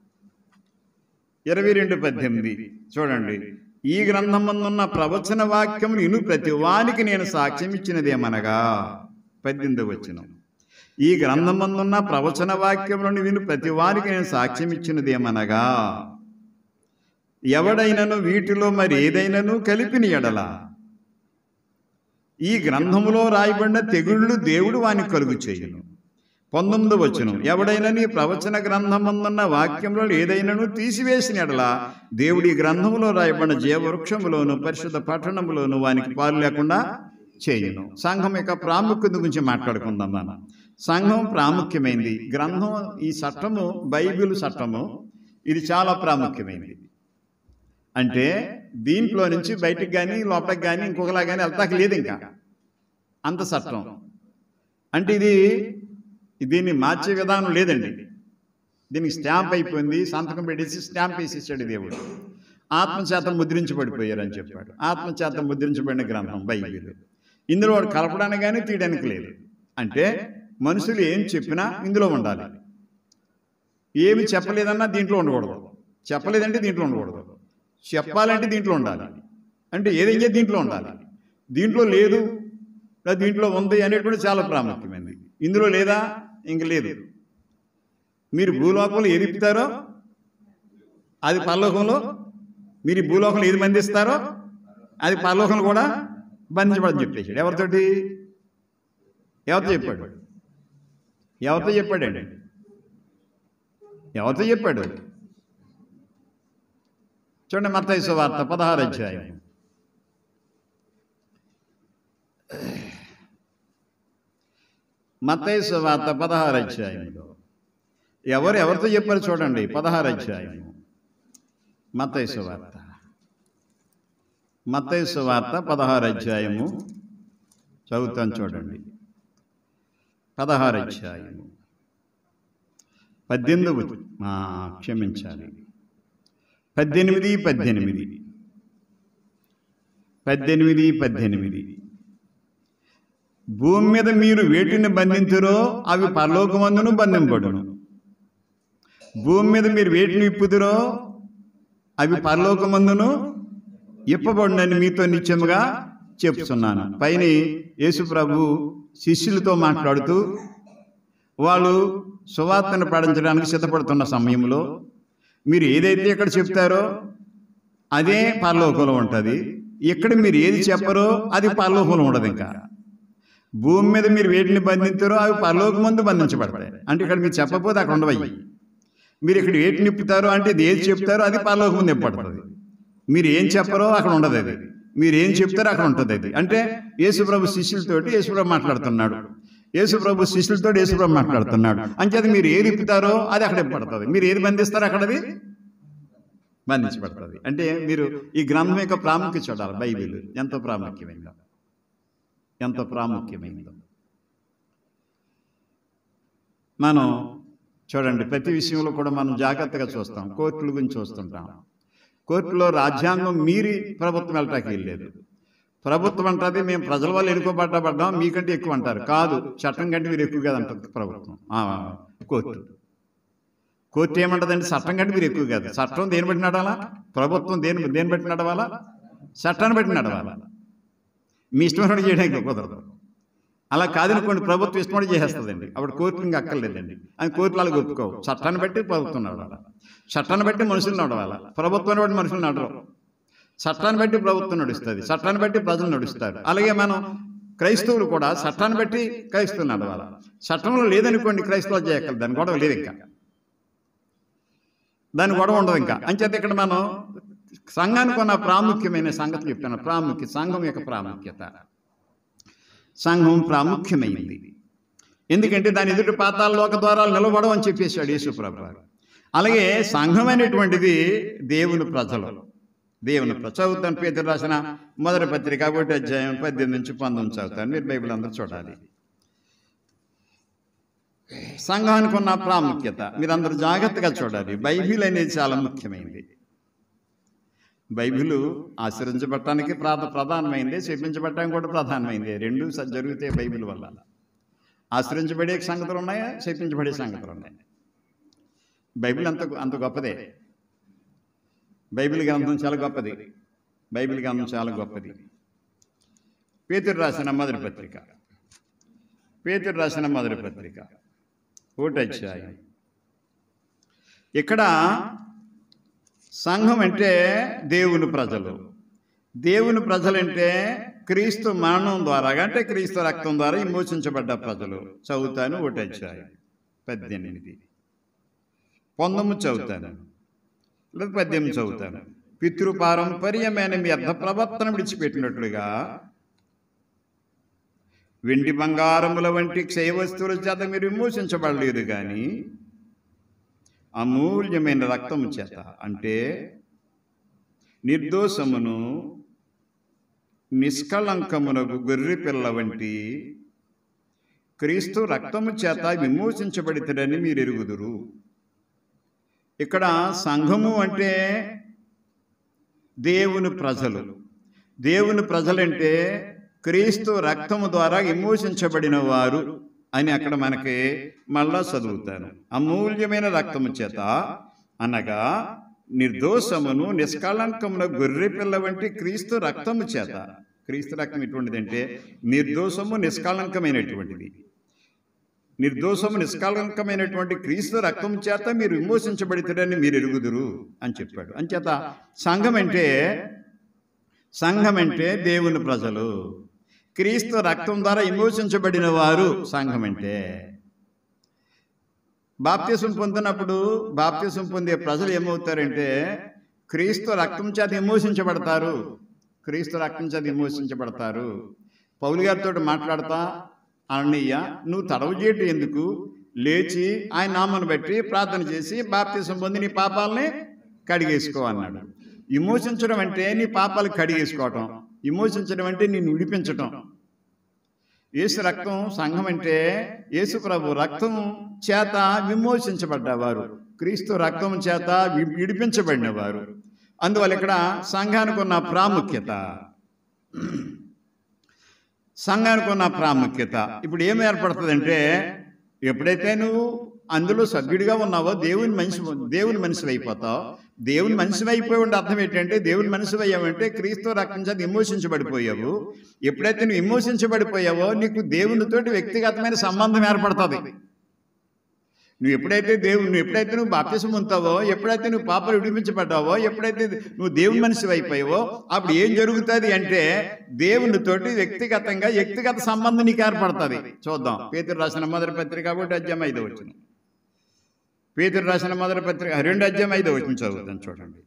ఇరవై రెండు పద్దెనిమిది చూడండి ఈ గ్రంథం ఉన్న ప్రవచన వాక్యం ఇను ప్రతి వానికి నేను సాక్ష్యం ఇచ్చినదేమనగా పద్దెనిమిది వచ్చిన ఈ గ్రంథం ఉన్న ప్రవచన వాక్యములను విను ప్రతి వారికి నేను సాక్ష్యం ఇచ్చినదేమనగా ఎవడైనను వీటిలో మరి ఏదైనాను కలిపిన ఎడల ఈ గ్రంథములో రాయబడిన తెగుళ్ళు దేవుడు వానికి కలుగు చేయును పంతొమ్మిది వచ్చును ఎవడైనా నీ ప్రవచన గ్రంథమందున్న వాక్యంలో ఏదైనాను తీసివేసిన ఎడల దేవుడి గ్రంథములో రాయబడిన జీవవృక్షములోను పరిశుద్ధ పట్టణములోను వానికి పాలు లేకుండా చేయును సంఘం యొక్క ప్రాముఖ్యత గురించి మాట్లాడుకుందాం మనం సంఘం ప్రాముఖ్యమైనది గ్రంథం ఈ చట్టము బైబిల్ చట్టము ఇది చాలా ప్రాముఖ్యమైనది అంటే దీంట్లో నుంచి బయటికి కానీ లోపలికి కానీ ఇంకొకలా కానీ వెళ్తాక లేదు ఇంకా అంత చట్టం అంటే ఇది దీన్ని మార్చే విధానం లేదండి దీనికి స్టాంప్ అయిపోయింది సంతకం పెట్టేసి స్టాంప్ వేసేసాడు దేవుడు ఆత్మచేత ముద్రించబడిపోయారని చెప్పాడు ఆత్మచేత ముద్రించబడిన గ్రంథం బైబిల్ ఇందులో వాడు కలపడానికి కానీ తీయడానికి లేదు అంటే మనుషులు ఏం చెప్పినా ఇందులో ఉండాలి ఏమి చెప్పలేదన్నా దీంట్లో ఉండకూడదు చెప్పలేదంటే దీంట్లో ఉండకూడదు చెప్పాలంటే దీంట్లో ఉండాలి అంటే ఏదైతే దీంట్లో ఉండాలి దీంట్లో లేదు లేదా దీంట్లో ఉంది అనేటువంటి చాలా ప్రాముఖ్యమైనది ఇందులో లేదా ఇంక లేదు మీరు భూలోకంలో ఏది ఇప్పుతారో అది పరలోకంలో మీరు ఈ భూలోకంలో ఏది బంధిస్తారో అది పరలోకంలో కూడా బంధించబడని చెప్పేశాడు ఎవరితోటి ఎవరితో చెప్పాడు ఎవరితో చెప్పాడండి ఎవరితో చెప్పాడు చూడండి మత్తయి సువార్త పదహారు అధ్యాయం మత్తయి సువార్త పదహారు అధ్యాయంలో ఎవరు ఎవరితో చెప్పారు చూడండి పదహారు అధ్యాయం మత్తయి సువార్త మత్తయి సువార్త పదహారు అధ్యాయము చదువుతాను చూడండి పదహారు అధ్యాయము పద్దెనిమిది ఆ, క్షమించాలి పద్దెనిమిది పద్దెనిమిది పద్దెనిమిది పద్దెనిమిది భూమి మీద మీరు వేటిని బంధించురో అవి పరలోకమందును బంధింపడును భూమి మీద మీరు వేటిని విప్పుదురో అవి పరలోకమందును ఇప్పబడినని మీతో నిత్యముగా చెప్తున్నాను పైన యేసు ప్రభు శిష్యులతో మాట్లాడుతూ వాళ్ళు సువార్తను పాటించడానికి సిద్ధపడుతున్న సమయంలో మీరు ఏదైతే ఇక్కడ చెప్తారో అదే పరలోకంలో ఉంటుంది ఇక్కడ మీరు ఏది చెప్పరో అది పరలోకంలో ఉండదు ఇంకా భూమి మీద మీరు వేటిని బంధించారో అవి పరలోకం ముందు బంధించబడతాయి అంటే ఇక్కడ మీరు చెప్పకపోతే అక్కడ ఉండవయ్యి మీరు ఇక్కడ ఏటి నిప్పుతారో అంటే ఇది ఏది చెప్తారో అది పరలోకం ముందు నిప్పబడుతుంది మీరు ఏం చెప్పరో అక్కడ ఉండదు అది మీరు ఏం చెప్తారో అక్కడ ఉంటుంది అది అంటే యేసుప్రభు శిష్యులతోటి యేసుప్రభు మాట్లాడుతున్నాడు యేసుప్రభు శిష్యులతో యేసుప్రభు మాట్లాడుతున్నాడు అంచేది మీరు ఏది ఇప్పుతారో అది అక్కడ ఇప్పబడుతుంది మీరు ఏది బంధిస్తారో అక్కడది బంధించబడుతుంది అంటే మీరు ఈ గ్రంథం యొక్క ప్రాముఖ్యత చూడాలి బైబిల్ ఎంతో ప్రాముఖ్యమైందో ఎంత ప్రాముఖ్యమైందో మనం చూడండి ప్రతి విషయంలో కూడా మనం జాగ్రత్తగా చూస్తాం కోర్టుల గురించి చూస్తుంటాం కోర్టులో రాజ్యాంగం మీరి ప్రభుత్వం వెళ్ళటానికి వెళ్ళలేదు ప్రభుత్వం అంటది మేము ప్రజల వల్ల ఎన్నుకోబడ్డా పడ్డాం మీకంటే ఎక్కువ అంటారు కాదు చట్టం కంటే మీరు ఎక్కువ కాదు అంటుంది ప్రభుత్వం ఆ, కోర్టు కోర్టు ఏమంటదండి చట్టం కంటే మీరు ఎక్కువ కాదు చట్టం దేని బట్టి నడవాలా ప్రభుత్వం దేని దేని బట్టి నడవాలా చట్టాన్ని బట్టి నడవాలా మీ ఇష్టం చేయడానికి కుదరదు అలా కాదనుకోండి ప్రభుత్వం ఇష్టం చేసేస్తుందండి అప్పుడు కోర్టు ఇంకా అక్కర్లేదండి అని కోర్టులు అలా ఒప్పుకోవు చట్టాన్ని బట్టి ప్రభుత్వం నడవాలా చట్టాన్ని బట్టి మనుషులు నడవాలా ప్రభుత్వాన్ని బట్టి మనుషులు నడరు చట్టాన్ని బట్టి ప్రభుత్వం నడుస్తుంది చట్టాన్ని బట్టి ప్రజలు నడుస్తారు అలాగే మనం క్రైస్తవులు కూడా చట్టాన్ని బట్టి క్రైస్తవులు నడవాలి చట్టంలో లేదనుకోండి క్రైస్తవులు చేయగలరు దాని గొడవ లేదు ఇంకా దాని గొడవ ఉండదు ఇంకా అంచేత ఇక్కడ మనం సంఘానికి ఉన్న ప్రాముఖ్యమైన సంగతి చెప్తాను ప్రాముఖ్యత సంఘం యొక్క ప్రాముఖ్యత సంఘం ప్రాముఖ్యమైంది ఎందుకంటే దాని ఎదుటి పాతాల్లోక ద్వారాలు నిలబడవని చెప్పేశాడు యేసుప్రభు వారు. అలాగే సంఘం అనేటువంటిది దేవుని ప్రజలు దేవుని ప్రజ చదువుతాను పేదలు రాసిన మొదటి పత్రిక ఒకటి అధ్యాయం పద్దెనిమిది నుంచి పంతొమ్మిది చదువుతాను మీరు బైబిల్ అందరూ చూడాలి సంఘానికి ఉన్న ప్రాముఖ్యత మీరందరూ జాగ్రత్తగా చూడాలి బైబిల్ అనేది చాలా ముఖ్యమైనది బైబిల్ ఆశ్రయించబడటానికి ప్రాధ ప్రధానమైంది శపించబడటానికి కూడా ప్రధానమైంది రెండు స- జరుగుతాయి బైబిల్ వల్ల ఆశ్రయించబడే సంగతులు ఉన్నాయా శపించబడే సంగతులు ఉన్నాయి బైబిల్ అంత అంత గొప్పదే బైబిల్ గ్రంథం చాలా గొప్పది బైబిల్ గ్రంథం చాలా గొప్పది పేతురు రాసిన మొదటి పత్రిక పేతురు రాసిన మొదటి పత్రిక ఒకటి అధ్యాయం ఇక్కడ సంఘం అంటే దేవుని ప్రజలు దేవుని ప్రజలంటే క్రీస్తు మరణం ద్వారా అంటే క్రీస్తు రక్తం ద్వారా విమోచించబడ్డ ప్రజలు చదువుతాను ఒకటి అధ్యాయం పద్దెనిమిది పంతొమ్మిది చదువుతాను లేదా పద్దెనిమిది చదువుతాను పితృపారంపర్యమైన మీ అర్ధ ప్రవర్తన విడిచిపెట్టినట్లుగా వెండి బంగారముల వంటి క్షయ వస్తువుల చేత మీరు విమోచించబడలేదు కానీ అమూల్యమైన రక్తము చేత అంటే నిర్దోషమును నిష్కళంకమునకు గొర్రె పిల్ల వంటి క్రీస్తు రక్తము చేత విమోచించబడితడని మీరు ఎరుగుదురు ఇక్కడ సంఘము అంటే దేవుని ప్రజలు దేవుని ప్రజలంటే క్రీస్తు రక్తము ద్వారా విమోచించబడిన వారు అని అక్కడ మనకి మళ్ళా చదువుతాను అమూల్యమైన రక్తము చేత అనగా నిర్దోషమును నిష్కళంకమున గొర్రె పిల్ల వంటి క్రీస్తు రక్తము చేత క్రీస్తు రక్తం ఎటువంటిదంటే నిర్దోషము నిష్కళంకమైనటువంటిది నిర్దోషము నిష్కళంకమైనటువంటి క్రీస్తు రక్తం చేత మీరు విమోచించబడితేరని మీరు ఎరుగుదురు అని చెప్పాడు అంచేత సంఘం అంటే సంఘం అంటే దేవుని ప్రజలు క్రీస్తు రక్తం ద్వారా విమోచించబడిన వారు సంఘం అంటే బాప్తిసం పొందినప్పుడు బాప్తిసం పొందే ప్రజలు ఏమవుతారంటే క్రీస్తు రక్తం చేత విమోచించబడతారు క్రీస్తు రక్తం చేత విమోచించబడతారు పౌలు గారితో మాట్లాడతా అన్నయ్య నువ్వు తడవు చేయటం ఎందుకు లేచి ఆయన నామను బట్టి ప్రార్థన చేసి బాప్తిసం పొంది నీ పాపాలని కడిగేసుకో అన్నాడు విమోచించడం అంటే నీ పాపాలు కడిగేసుకోవటం విమోచించడం అంటే నిన్ను విడిపించటం యేసు రక్తం సంఘం అంటే యేసు ప్రభు రక్తం చేత విమోచించబడ్డవారు క్రీస్తు రక్తం చేత వి- విడిపించబడినవారు అందువల్ల ఇక్కడ సంఘానికి ఉన్న ప్రాముఖ్యత సంఘానికి ఉన్న ప్రాముఖ్యత ఇప్పుడు ఏం ఏర్పడుతుందంటే ఎప్పుడైతే నువ్వు అందులో సభ్యుడిగా ఉన్నావో దేవుని మనిషి దేవుని మనిషి అయిపోతావు దేవుని మనిషి అయిపోయి ఉండే అర్థం ఏంటంటే దేవుని మనిషి అయ్యావంటే క్రీస్తు రక్తం చేత విమోచించబడిపోయావు ఎప్పుడైతే నువ్వు విమోచించబడిపోయావో నీకు దేవునితోటి వ్యక్తిగతమైన సంబంధం ఏర్పడుతుంది నువ్వు ఎప్పుడైతే దేవుడు నువ్వు ఎప్పుడైతే నువ్వు బాప్తిసం ఉంటావో ఎప్పుడైతే నువ్వు పాపలు విడిపించబడ్డావో ఎప్పుడైతే నువ్వు దేవుని మనిషి అయిపోయావో అప్పుడు ఏం జరుగుతుంది అంటే దేవునితోటి వ్యక్తిగతంగా వ్యక్తిగత సంబంధం నీకు ఏర్పడుతుంది చూద్దాం పేతురు రాసిన మొదటి పత్రిక కాబట్టి అధ్యాయం ఐదో వచ్చిన పేతురు రాసిన మొదటి పత్రిక రెండు అధ్యాయం ఐదో వచ్చిన చదువుతాను చూడండి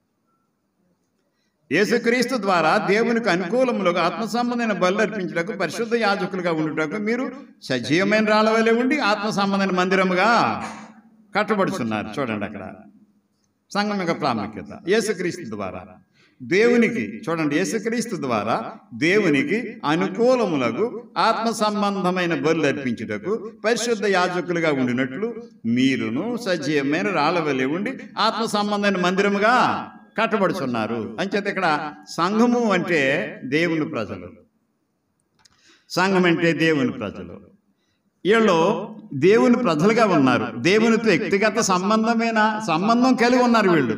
యేసుక్రీస్తు ద్వారా దేవునికి అనుకూలములుగా ఆత్మ సంబంధమైన బలు అర్పించటకు పరిశుద్ధ యాజకులుగా ఉండుటకు మీరు సజీవమైన రాళ్ళవలే ఉండి ఆత్మ సంబంధమైన మందిరముగా కట్టబడుతున్నారు చూడండి అక్కడ సంఘం యొక్క ప్రాముఖ్యత యేసుక్రీస్తు ద్వారా దేవునికి చూడండి యేసుక్రీస్తు ద్వారా దేవునికి అనుకూలములకు ఆత్మ సంబంధమైన బలు అర్పించుటకు పరిశుద్ధ యాజకులుగా ఉండినట్లు మీరును సజీవమైన రాళ్ళవలే ఉండి ఆత్మ సంబంధమైన మందిరముగా కట్టబడుచున్నారు అంచేత ఇక్కడ సంఘము అంటే దేవుని ప్రజలు సంఘం అంటే దేవుని ప్రజలు వీళ్ళు దేవుని ప్రజలుగా ఉన్నారు దేవునితో వ్యక్తిగత సంబంధమైన సంబంధం కలిగి ఉన్నారు వీళ్ళు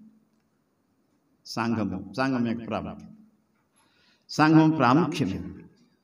సంఘము సంఘం యొక్క ప్రాముఖ్యం సంఘం ప్రాముఖ్యమైనది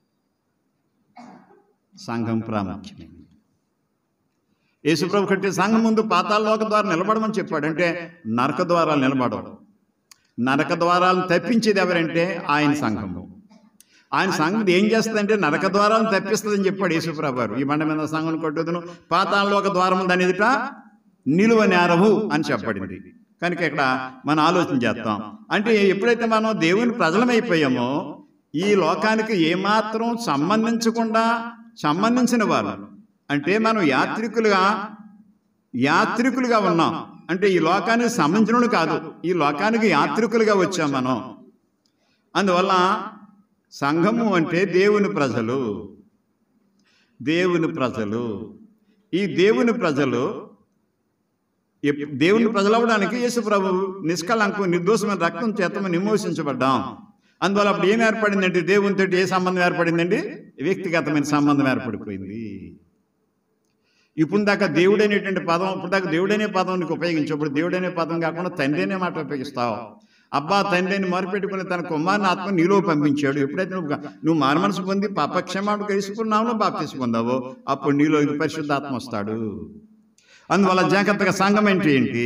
సంఘం ప్రాముఖ్యమైనది యేసుప్రభు కట్టే సంఘం ముందు పాతాళలోక ద్వారా నిలబడమని చెప్పాడు అంటే నరక ద్వారాలు నిలబడవు నరక ద్వారాలను తప్పించేది ఎవరంటే ఆయన సంఘము ఆయన సంఘం ఏం చేస్తుందంటే నరక ద్వారాలను తప్పిస్తుందని చెప్పాడు యేసుప్రభు గారు ఈ బండ మీద సంఘం కొట్టుదును పాతాళలోక ద్వారం దాని ఎదుట నిలువ నేరవు అని చెప్పబడింది కనుక ఇక్కడ మనం ఆలోచన చేస్తాం అంటే ఎప్పుడైతే మనం దేవుని ప్రజలమైపోయామో ఈ లోకానికి ఏమాత్రం సంబంధించకుండా సంబంధించిన వారు అంటే మనం యాత్రికులుగా యాత్రికులుగా ఉన్నాం అంటే ఈ లోకానికి సంబంధించిన కాదు ఈ లోకానికి యాత్రికులుగా వచ్చాం మనం అందువల్ల సంఘము అంటే దేవుని ప్రజలు దేవుని ప్రజలు ఈ దేవుని ప్రజలు ఎప్- దేవుని ప్రజలు అవడానికి యేసు ప్రభు నిష్కలంకు నిర్దోషమైన రక్తం చేత మనం విమోచించబడ్డాం అందువల్ల అప్పుడు ఏం ఏర్పడిందంటే దేవునితో ఏ సంబంధం ఏర్పడిందండి వ్యక్తిగతమైన సంబంధం ఏర్పడిపోయింది ఇప్పుడు దాకా దేవుడు అనేటువంటి పదం ఇప్పుడు దాకా దేవుడు అనే పదం నీకు ఉపయోగించు ఇప్పుడు దేవుడు అనే పదం కాకుండా తండ్రి అనే మాట ఉపయోగిస్తావు అబ్బా తండ్రి అని మొరపెట్టుకుని తన కుమారుని ఆత్మ నీలో పంపించాడు ఎప్పుడైతే నువ్వు నువ్వు మారమనసు పొంది పాపక్షమాడు తెలుసుకున్నావు బాప్తీసు పొందావో అప్పుడు నీలో ఇంక పరిశుద్ధాత్మ వస్తాడు అందువల్ల జాగ్రత్తగా సంఘం అంటే ఏంటి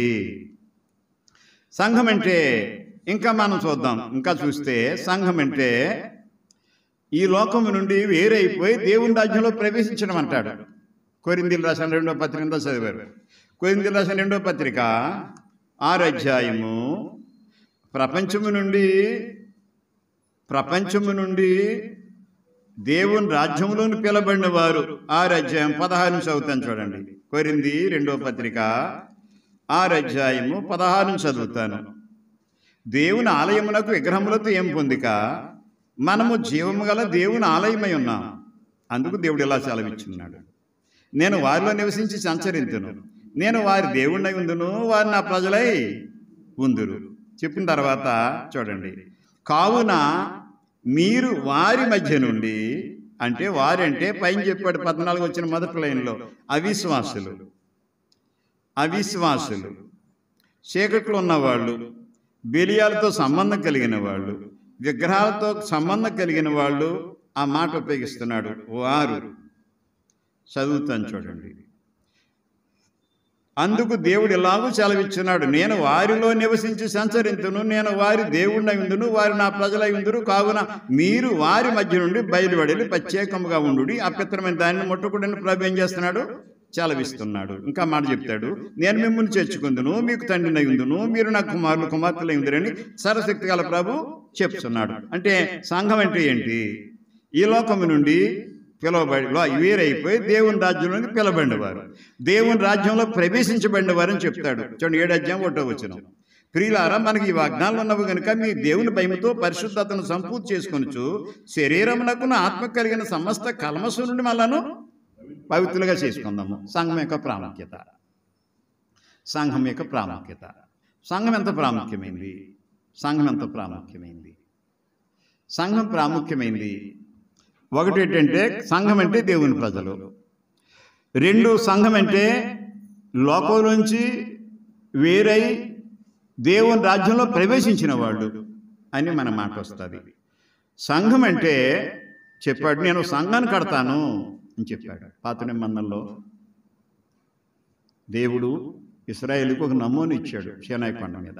సంఘం అంటే ఇంకా మనం చూద్దాం ఇంకా చూస్తే సంఘం అంటే ఈ లోకము నుండి వేరైపోయి దేవుని రాజ్యంలో ప్రవేశించడం అంటాడు కొరిందీలు రాసిన రెండో పత్రిక చదివారు కొరిందీలు రాసిన రెండో పత్రిక ఆరు అధ్యాయము ప్రపంచము నుండి ప్రపంచము నుండి దేవుని రాజ్యంలోని పిలబడిన వారు ఆరు అధ్యాయం పదహారు చదువుతాను చూడండి కొరింది రెండో పత్రిక ఆరు అధ్యాయము పదహారు చదువుతాను దేవుని ఆలయమునకు విగ్రహములతో ఏం పొందిక మనము జీవము గల దేవుని ఆలయమై ఉన్నాం అందుకు దేవుడు ఇలా సెలవిచ్చున్నాడు నేను వారిలో నివసించి సంచరింతును నేను వారి దేవుణ్ణి ఉందును వారు నా ప్రజలై ఉందురు చెప్పిన తర్వాత చూడండి కావున మీరు వారి మధ్య నుండి అంటే వారంటే పైన చెప్పాడు పద్నాలుగు వచ్చిన మొదటి లైన్లో అవిశ్వాసులు అవిశ్వాసులు చీకట్లో ఉన్నవాళ్ళు బెలియాలతో సంబంధం కలిగిన వాళ్ళు విగ్రహాలతో సంబంధం కలిగిన వాళ్ళు ఆ మాట ఉపయోగిస్తున్నాడు వారు చదువుతాను చూడండి అందుకు దేవుడు ఎలాగూ సెలవిచ్చున్నాడు నేను వారిలో నివసించి సంచరించును నేను వారి దేవుణ్ణి ఉందును వారు నా ప్రజలై ఉందురు కావున మీరు వారి మధ్య నుండి బయలువడి ప్రత్యేకముగా ఉండు అపిత్రమైన దాన్ని ముట్టకూడని ప్రభు ఏం చేస్తున్నాడు సెలవిస్తున్నాడు ఇంకా మాట చెప్తాడు నేను మిమ్మల్ని చేర్చుకుందును మీకు తండ్రిని ఉందును మీరు నా కుమారులు కుమార్తెలు ఉందిరని సర్వశక్తి గల ప్రభు చెప్తున్నాడు అంటే సంఘం అంటే ఏంటి ఈ లోకము నుండి పిలువబడి లో- వేరైపోయి దేవుని రాజ్యంలోకి పిలబడినవారు దేవుని రాజ్యంలో ప్రవేశించబడినవారు అని చెప్తాడు చూడండి ఏడు అధ్యాయం ఒకటో వచ్చిన ప్రియులారా మనకి ఈ వాగ్దానాలు ఉన్నవి కనుక మీ దేవుని భయముతో పరిశుద్ధతను సంపూర్తి చేసుకొనొచ్చు శరీరమునకు ఆత్మ కలిగిన సమస్త కల్మసు నుండి మనలను పవిత్రులుగా చేసుకుందాము సంఘం యొక్క ప్రాముఖ్యత సంఘం యొక్క ప్రాముఖ్యత సంఘం ఎంత ప్రాముఖ్యమైంది సంఘం ఎంత ప్రాముఖ్యమైంది సంఘం ప్రాముఖ్యమైంది ఒకటి ఏంటంటే సంఘం అంటే దేవుని ప్రజలు రెండు సంఘం అంటే లోకంలోంచి వేరై దేవుని రాజ్యంలో ప్రవేశించిన వాళ్ళు అని మన మాట వస్తుంది సంఘం అంటే చెప్పాడు నేను సంఘాన్ని కడతాను అని చెప్పాడు పాత నిబంధనలో దేవుడు ఇస్రాయేల్కి ఒక నమూనా ఇచ్చాడు షేనాయి కొండ మీద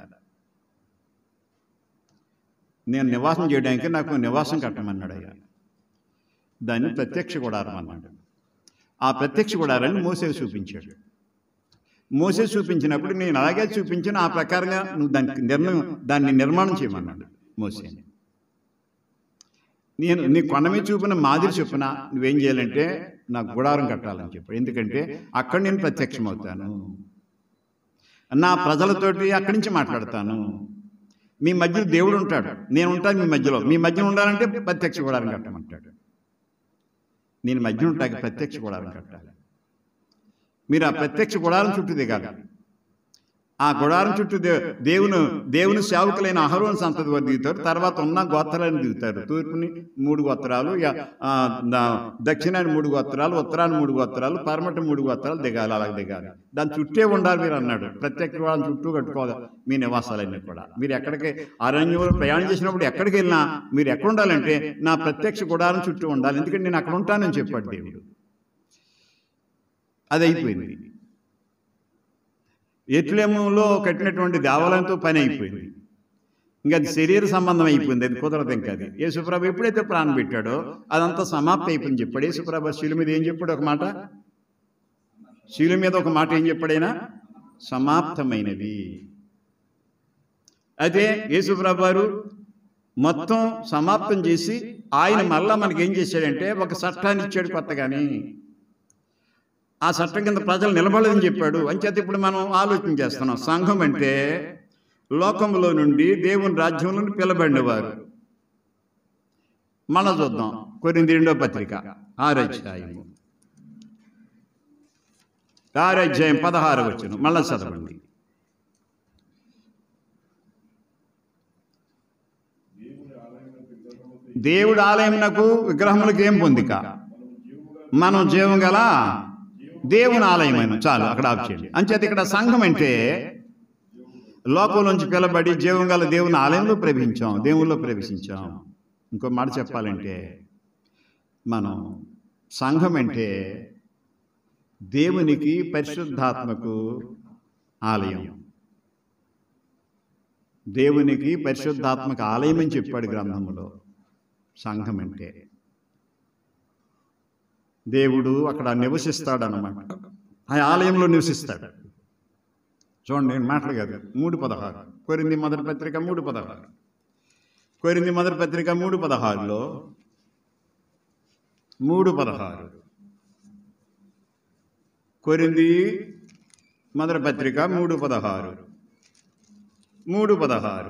నేను నివాసం చేయడానికి నాకు నివాసం కట్టమన్నాడు అయ్యా దాన్ని ప్రత్యక్ష గుడారం అన్నాడు ఆ ప్రత్యక్ష గుడారాన్ని మోసే చూపించాడు మోసే చూపించినప్పుడు నేను అలాగే చూపించిన ఆ ప్రకారంగా నువ్వు దానికి నిర్ణయం దాన్ని నిర్మాణం చేయమన్నాడు మోసేని నేను నీ కొండ మీద చూపిన మాదిరి చొప్పున నువ్వేం చేయాలంటే నాకు గుడారం కట్టాలని చెప్పాడు ఎందుకంటే అక్కడ నేను ప్రత్యక్షమవుతాను నా ప్రజలతోటి అక్కడి నుంచి మాట్లాడతాను మీ మధ్యలో దేవుడు ఉంటాడు నేను ఉంటాను మీ మధ్యలో మీ మధ్యలో ఉండాలంటే ప్రత్యక్ష గుడారం కట్టమంటాడు నేను మధ్య ఉంటాక ప్రత్యక్ష గుడారం కట్టాలి మీరు ఆ ప్రత్యక్ష గుడారం చుట్టూ దిగాలి ఆ గుడారం చుట్టూ దే దేవుని దేవుని సేవకులైన అహరోన్ సంతతి వారు దిగుతారు తర్వాత ఉన్న గోత్రాలను దిగుతారు తూర్పుని మూడు గోత్రాలు యా- ఆ, ద- దక్షిణాన్ని మూడు గోత్రాలు ఉత్తరాన్ని మూడు గోత్రాలు పరమటి మూడు గోత్రాలు దిగాలి అలాగ దిగాలి దాని చుట్టే ఉండాలి మీరు అన్నాడు ప్రత్యక్ష గుడారం చుట్టూ కట్టుకోవాలి మీ నివాసాలన్నీ కూడా మీరు ఎక్కడికి అరణ్యంలో ప్రయాణం చేసినప్పుడు ఎక్కడికి వెళ్ళినా మీరు ఎక్కడ ఉండాలంటే నా ప్రత్యక్ష గుడారం చుట్టూ ఉండాలి ఎందుకంటే నేను అక్కడ ఉంటానని చెప్పాడు దేవుడు అది అయిపోయింది ఎట్లేములో కట్టినటువంటి దేవాలయంతో పని అయిపోయింది ఇంకా అది శరీర సంబంధం అయిపోయింది అది కుదరదు ఇంకా అది యేసుప్రభు ఎప్పుడైతే ప్రాణం పెట్టాడో అదంతా సమాప్తి అయిపోయింది చెప్పాడు యేసుప్రభు శిలు మీద ఏం చెప్పాడు ఒక మాట శిలు మీద ఒక మాట ఏం చెప్పాడైనా సమాప్తమైనది అయితే యేసుప్రభు వారు మొత్తం సమాప్తం చేసి ఆయన మళ్ళా మనకి ఏం చేశాడంటే ఒక చట్టాన్ని ఇచ్చాడు కొత్తగాని ఆ చట్టం కింద ప్రజలు నిలబడదని చెప్పాడు అంచేత ఇప్పుడు మనం ఆలోచన చేస్తున్నాం సంఘం అంటే లోకంలో నుండి దేవుని రాజ్యం నుండి పిలబడినవారు మళ్ళా చూద్దాం కొరింది రెండో పత్రిక ఆరు అధ్యాయము ఆరు అధ్యాయం పదహారు వచ్చును మళ్ళా చదవండి దేవుడు ఆలయమునకు విగ్రహములకు ఏం పొందిక మనం జీవం గల దేవుని ఆలయమైన చాలు అక్కడ ఆఫ్ చేయండి అంచేత ఇక్కడ సంఘం అంటే లోకంలోంచి పిలబడి జీవం గల దేవుని ఆలయంలో ప్రవేశించాం దేవుల్లో ప్రవేశించాం ఇంకో మాట చెప్పాలంటే మనం సంఘం అంటే దేవునికి పరిశుద్ధాత్మకు ఆలయం దేవునికి పరిశుద్ధాత్మక ఆలయం అని చెప్పాడు గ్రంథములో సంఘం అంటే దేవుడు అక్కడ నివసిస్తాడనమాట ఆ ఆలయంలో నివసిస్తాడు చూడండి నేను మాటలు కాదు మూడు పదహారు కొరింది మొదటి పత్రిక మూడు పదహారు కొరింది మొదటి పత్రిక మూడు పదహారులో మూడు పదహారు కొరింది మొదటి పత్రిక మూడు పదహారు మూడు పదహారు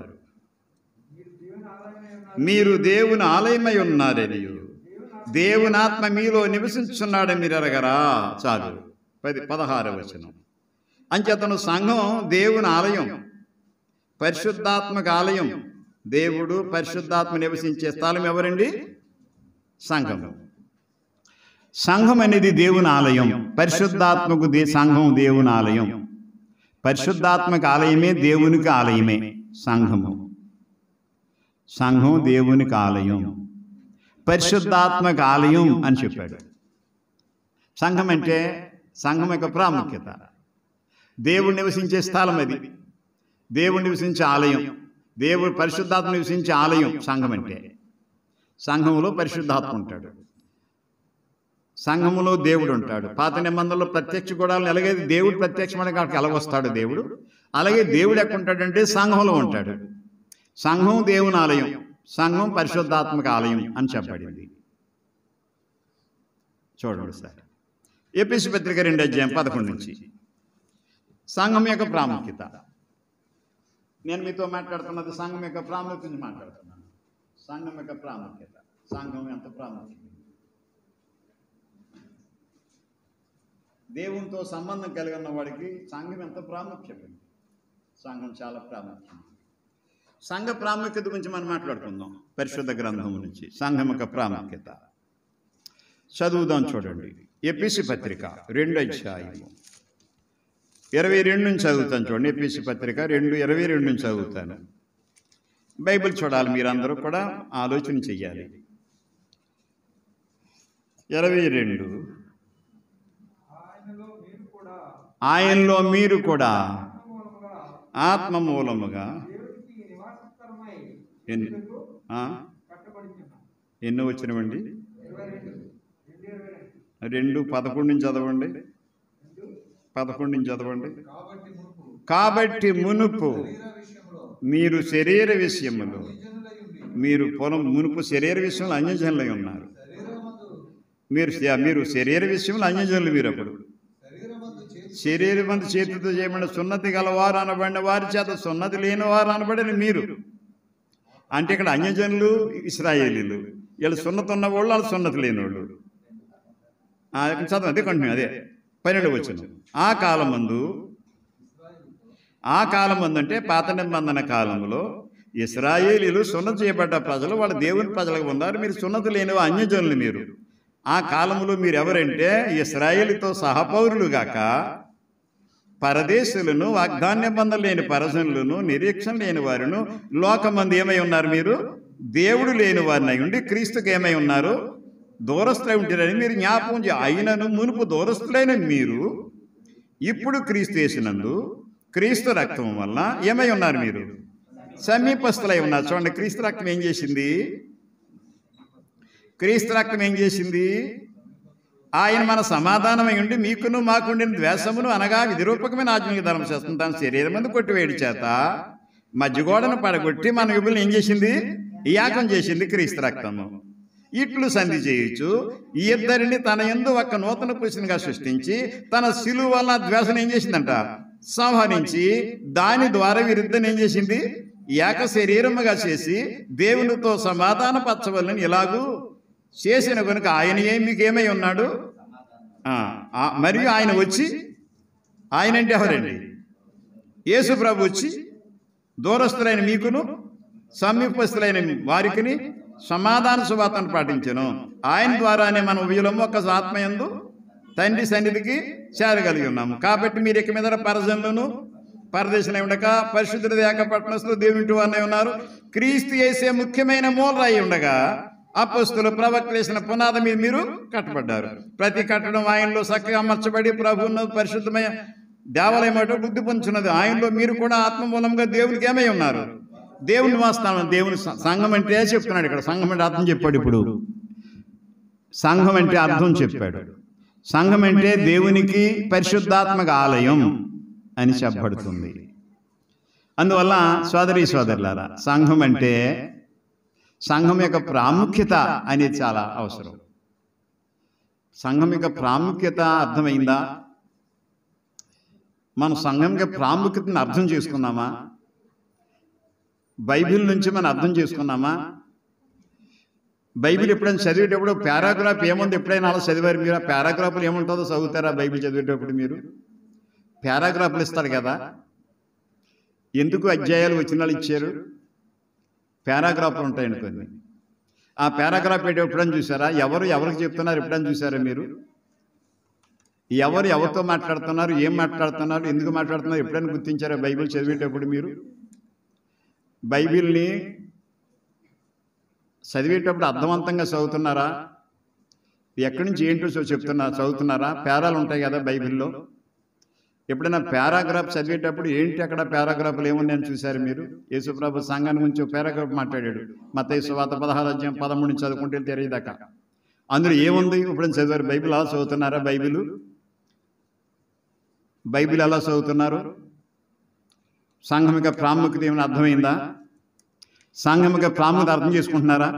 మీరు దేవుని ఆలయమై ఉన్నారని దేవుని ఆత్మ మీలో నివసించున్నాడని మీరు ఎరగరా చాలు పది పదహార వచనం అంచేతను సంఘం దేవుని ఆలయం పరిశుద్ధాత్మక ఆలయం దేవుడు పరిశుద్ధాత్మ నివసించే స్థలం ఎవరండి సంఘం సంఘం అనేది దేవుని ఆలయం పరిశుద్ధాత్మకు దే సంఘం దేవుని ఆలయం పరిశుద్ధాత్మక ఆలయమే దేవునికి ఆలయమే సంఘము సంఘం దేవునికి ఆలయం పరిశుద్ధాత్మక ఆలయం అని చెప్పాడు సంఘం అంటే సంఘం యొక్క ప్రాముఖ్యత దేవుడు నివసించే స్థలం అది దేవుడు నివసించే ఆలయం దేవుడు పరిశుద్ధాత్మ నివసించే ఆలయం సంఘం అంటే సంఘంలో పరిశుద్ధాత్మ ఉంటాడు సంఘములో దేవుడు ఉంటాడు పాత నిబంధనలో ప్రత్యక్ష గుడాలను ఎలాగే దేవుడు ప్రత్యక్షమైన కాడికి ఎలాగొస్తాడు దేవుడు అలాగే దేవుడు ఎక్కడ ఉంటాడంటే సంఘంలో ఉంటాడు సంఘం దేవుని ఆలయం సంఘం పరిశుద్ధాత్మక ఆలయం అని చెప్పబడింది చూడండి సార్ ఏపీసీ పత్రిక రెండు అధ్యాయం పదకొండు నుంచి సంఘం యొక్క ప్రాముఖ్యత నేను మీతో మాట్లాడుతున్నది సంఘం యొక్క ప్రాముఖ్యత గురించి మాట్లాడుతున్నాను సంఘం యొక్క ప్రాముఖ్యత సంఘం ఎంత ప్రాముఖ్యత దేవునితో సంబంధం కలిగి ఉన్న వాడికి సంఘం ఎంత ప్రాముఖ్యం సంఘం చాలా ప్రాముఖ్యం సంఘ ప్రాముఖ్యత గురించి మనం మాట్లాడుకుందాం పరిశుద్ధ గ్రంథం నుంచి సంఘం యొక్క ప్రాముఖ్యత చదువుదాం చూడండి ఎపిసి పత్రిక రెండు అధ్యాయము ఇరవై రెండు నుంచి చదువుతాను చూడండి ఎపిసి పత్రిక రెండు ఇరవై రెండు నుంచి చదువుతాను బైబిల్ చూడాలి మీరందరూ కూడా ఆలోచన చెయ్యాలి ఇరవై రెండు ఆయనలో మీరు కూడా ఆయనలో మీరు కూడా మూలముగా ఆత్మ మూలముగా దేవుడికి నివాసస్థలమై ఎన్ని ఆ? కట్టబడించున్నాం ఎన్నో వచ్చినవండి ఇరవై రెండు రెండు ఇరవై రెండు రెండు పదకొండు నుంచి చదవండి పదకొండు నుంచి చదవండి కాబట్టి మునుపు కాబట్టి మునుపు శరీర విషయంలో మీరు శరీర విషయములో జనులై ఉండి మీరు పొలం మునుపు శరీర విషయంలో అన్యజనులై ఉన్నారు శరీరమందు మీరు మీరు శరీర విషయంలో అన్యజనులు మీరు అప్పుడు శరీరమందు చేతి శరీరమందు చేతితో చేయబడిన సున్నతి గలవారు అనబడిన వారి చేత సున్నతి లేని వారు అనబడిన మీరు అంటే ఇక్కడ అన్యజనులు ఇస్రాయేలీలు వీళ్ళు సున్నతి ఉన్న వాళ్ళు వాళ్ళు సున్నతి లేని వాళ్ళు ఆ, ఇక్కడ చదవండి అదే కంటిన్యూ అదే పన్నెండు వచ్చిన ఆ కాలమందు ఆ కాలమందు అంటే పాత నిబంధన కాలంలో ఇస్రాయేలీలు సున్నతి చేయబడ్డ ప్రజలు వాళ్ళ దేవుని ప్రజలకు ఉన్నారు మీరు సున్నతి లేని అన్యజనులు మీరు ఆ కాలంలో మీరు ఎవరంటే ఇస్రాయేలీతో సహపౌరులు గాక పరదేశులను వాగ్దాన్య బంధం లేని పరజనులను నిరీక్షణ లేని వారును లోకమంది ఏమై ఉన్నారు మీరు దేవుడు లేని వారిని అయి ఉండి క్రీస్తుకి ఏమై ఉన్నారు దూరస్తులై ఉంటారని మీరు జ్ఞాపకం చే అయినను మునుపు దూరస్తులైన మీరు ఇప్పుడు క్రీస్తు వేసినందు క్రీస్తు రక్తం వల్ల ఏమై ఉన్నారు మీరు సమీపస్తులై ఉన్నారు చూడండి క్రీస్తు రక్తం ఏం చేసింది క్రీస్తు రక్తం ఏం చేసింది ఆయన మన సమాధానమై ఉండి మీకును మాకుండిన ద్వేషమును అనగా విధిరూపకమైన ఆత్మీయ ధర్మశాస్త్రం తన శరీరం మందు కొట్టివేడి చేత మధ్యగోడను పడగొట్టి మన యుగులను ఏం చేసింది యాగం చేసింది క్రీస్తు రక్తము ఇట్లు సంధి చేయొచ్చు ఈ ఇద్దరిని తన ఎందు ఒక నూతన పురుషునిగా సృష్టించి తన శిలువ వల్ల ద్వేషం ఏం చేసిందంట సంహరించి దాని ద్వారా వీరిద్దరిని ఏం చేసింది ఏక శరీరముగా చేసి దేవునితో సమాధాన పరచవలని ఇలాగూ చేసిన కనుక ఆయన ఏం మీకేమై ఉన్నాడు ఆ, ఆ, మరియు ఆయన వచ్చి ఆయన అంటే ఎవరండి యేసు ప్రభు వచ్చి దూరస్తులైన మీకును సమీపస్తులైన వారికిని సమాధాన సువార్తను పాటించను ఆయన ద్వారానే మనం వీళ్ళము ఒక ఆత్మయందు తండ్రి సన్నిధికి చేరగలిగి ఉన్నాము కాబట్టి మీరు ఇక మీద పరజనులను పరదేశంలో ఉండక పరిశుద్ధుల ఏకపట్నస్తులు దేవుని వారినే ఉన్నారు క్రీస్తు చేసే ముఖ్యమైన మూలరాయి ఉండగా అపస్తులు ప్రవక్తలు వేసిన పునాది మీద మీరు కట్టబడ్డారు ప్రతి కట్టడం ఆయనలో చక్కగా అమర్చబడి ప్రభువును పరిశుద్ధమైన దేవాలయం అటు బుద్ధి పొందుచున్నది ఆయనలో మీరు కూడా ఆత్మ మూలంగా దేవునికి ఏమై ఉన్నారు దేవుని వాస్తానం దేవుని స- సంఘం అంటే చెప్తున్నాడు ఇక్కడ సంఘం అంటే అర్థం చెప్పాడు ఇప్పుడు సంఘం అంటే అర్థం చెప్పాడు సంఘం అంటే దేవునికి పరిశుద్ధాత్మక ఆలయం అని చెప్పబడుతుంది అందువల్ల సోదరి సోదరులారా సంఘం అంటే సంఘం యొక్క ప్రాముఖ్యత అనేది చాలా అవసరం సంఘం యొక్క ప్రాముఖ్యత అర్థమైందా మన సంఘం యొక్క ప్రాముఖ్యతను అర్థం చేసుకున్నామా బైబిల్ నుంచి మనం అర్థం చేసుకున్నామా బైబిల్ ఎప్పుడైనా చదివేటప్పుడు పారాగ్రాఫ్ ఏముంది ఎప్పుడైనా అలా చదివారు మీరు ఆ పారాగ్రాఫ్లు ఏముంటుందో చదువుతారా బైబిల్ చదివేటప్పుడు మీరు పారాగ్రాఫ్లు ఇస్తారు కదా ఎందుకు అధ్యాయాలు వచనాలు ఇచ్చారు పారాగ్రాఫ్లు ఉంటాయండి కొన్ని ఆ పారాగ్రాఫ్ ఏంటో ఎప్పుడైనా చూసారా ఎవరు ఎవరికి చెప్తున్నారు ఎప్పుడైనా చూసారా మీరు ఎవరు ఎవరితో మాట్లాడుతున్నారు ఏం మాట్లాడుతున్నారు ఎందుకు మాట్లాడుతున్నారు ఎప్పుడైనా గుర్తించారా బైబిల్ చదివేటప్పుడు మీరు బైబిల్ని చదివేటప్పుడు అర్థవంతంగా చదువుతున్నారా ఎక్కడి నుంచి ఏంటో చూ- చెప్తున్నా చదువుతున్నారా పేరాలు ఉంటాయి కదా బైబిల్లో ఎప్పుడైనా పారాగ్రాఫ్ చదివేటప్పుడు ఏంటి అక్కడ పారాగ్రాఫ్లు ఏమున్నాయని చూశారు మీరు యేసుప్రభు సంఘాన్ని గురించి ఒక పారాగ్రాఫ్ మాట్లాడాడు మత సువాత పదహారు అధ్యాయం పదమూడు నుంచి చదువుకుంటే తెలియదాకా అందులో ఏముంది ఇప్పుడు చదివారు బైబిల్ అలా చదువుతున్నారా బైబిల్ బైబిల్ ఎలా చదువుతున్నారు సంఘం యొక్క ప్రాముఖ్యత ఏమైనా అర్థమైందా సంఘం యొక్క ప్రాముఖ్యత అర్థం చేసుకుంటున్నారా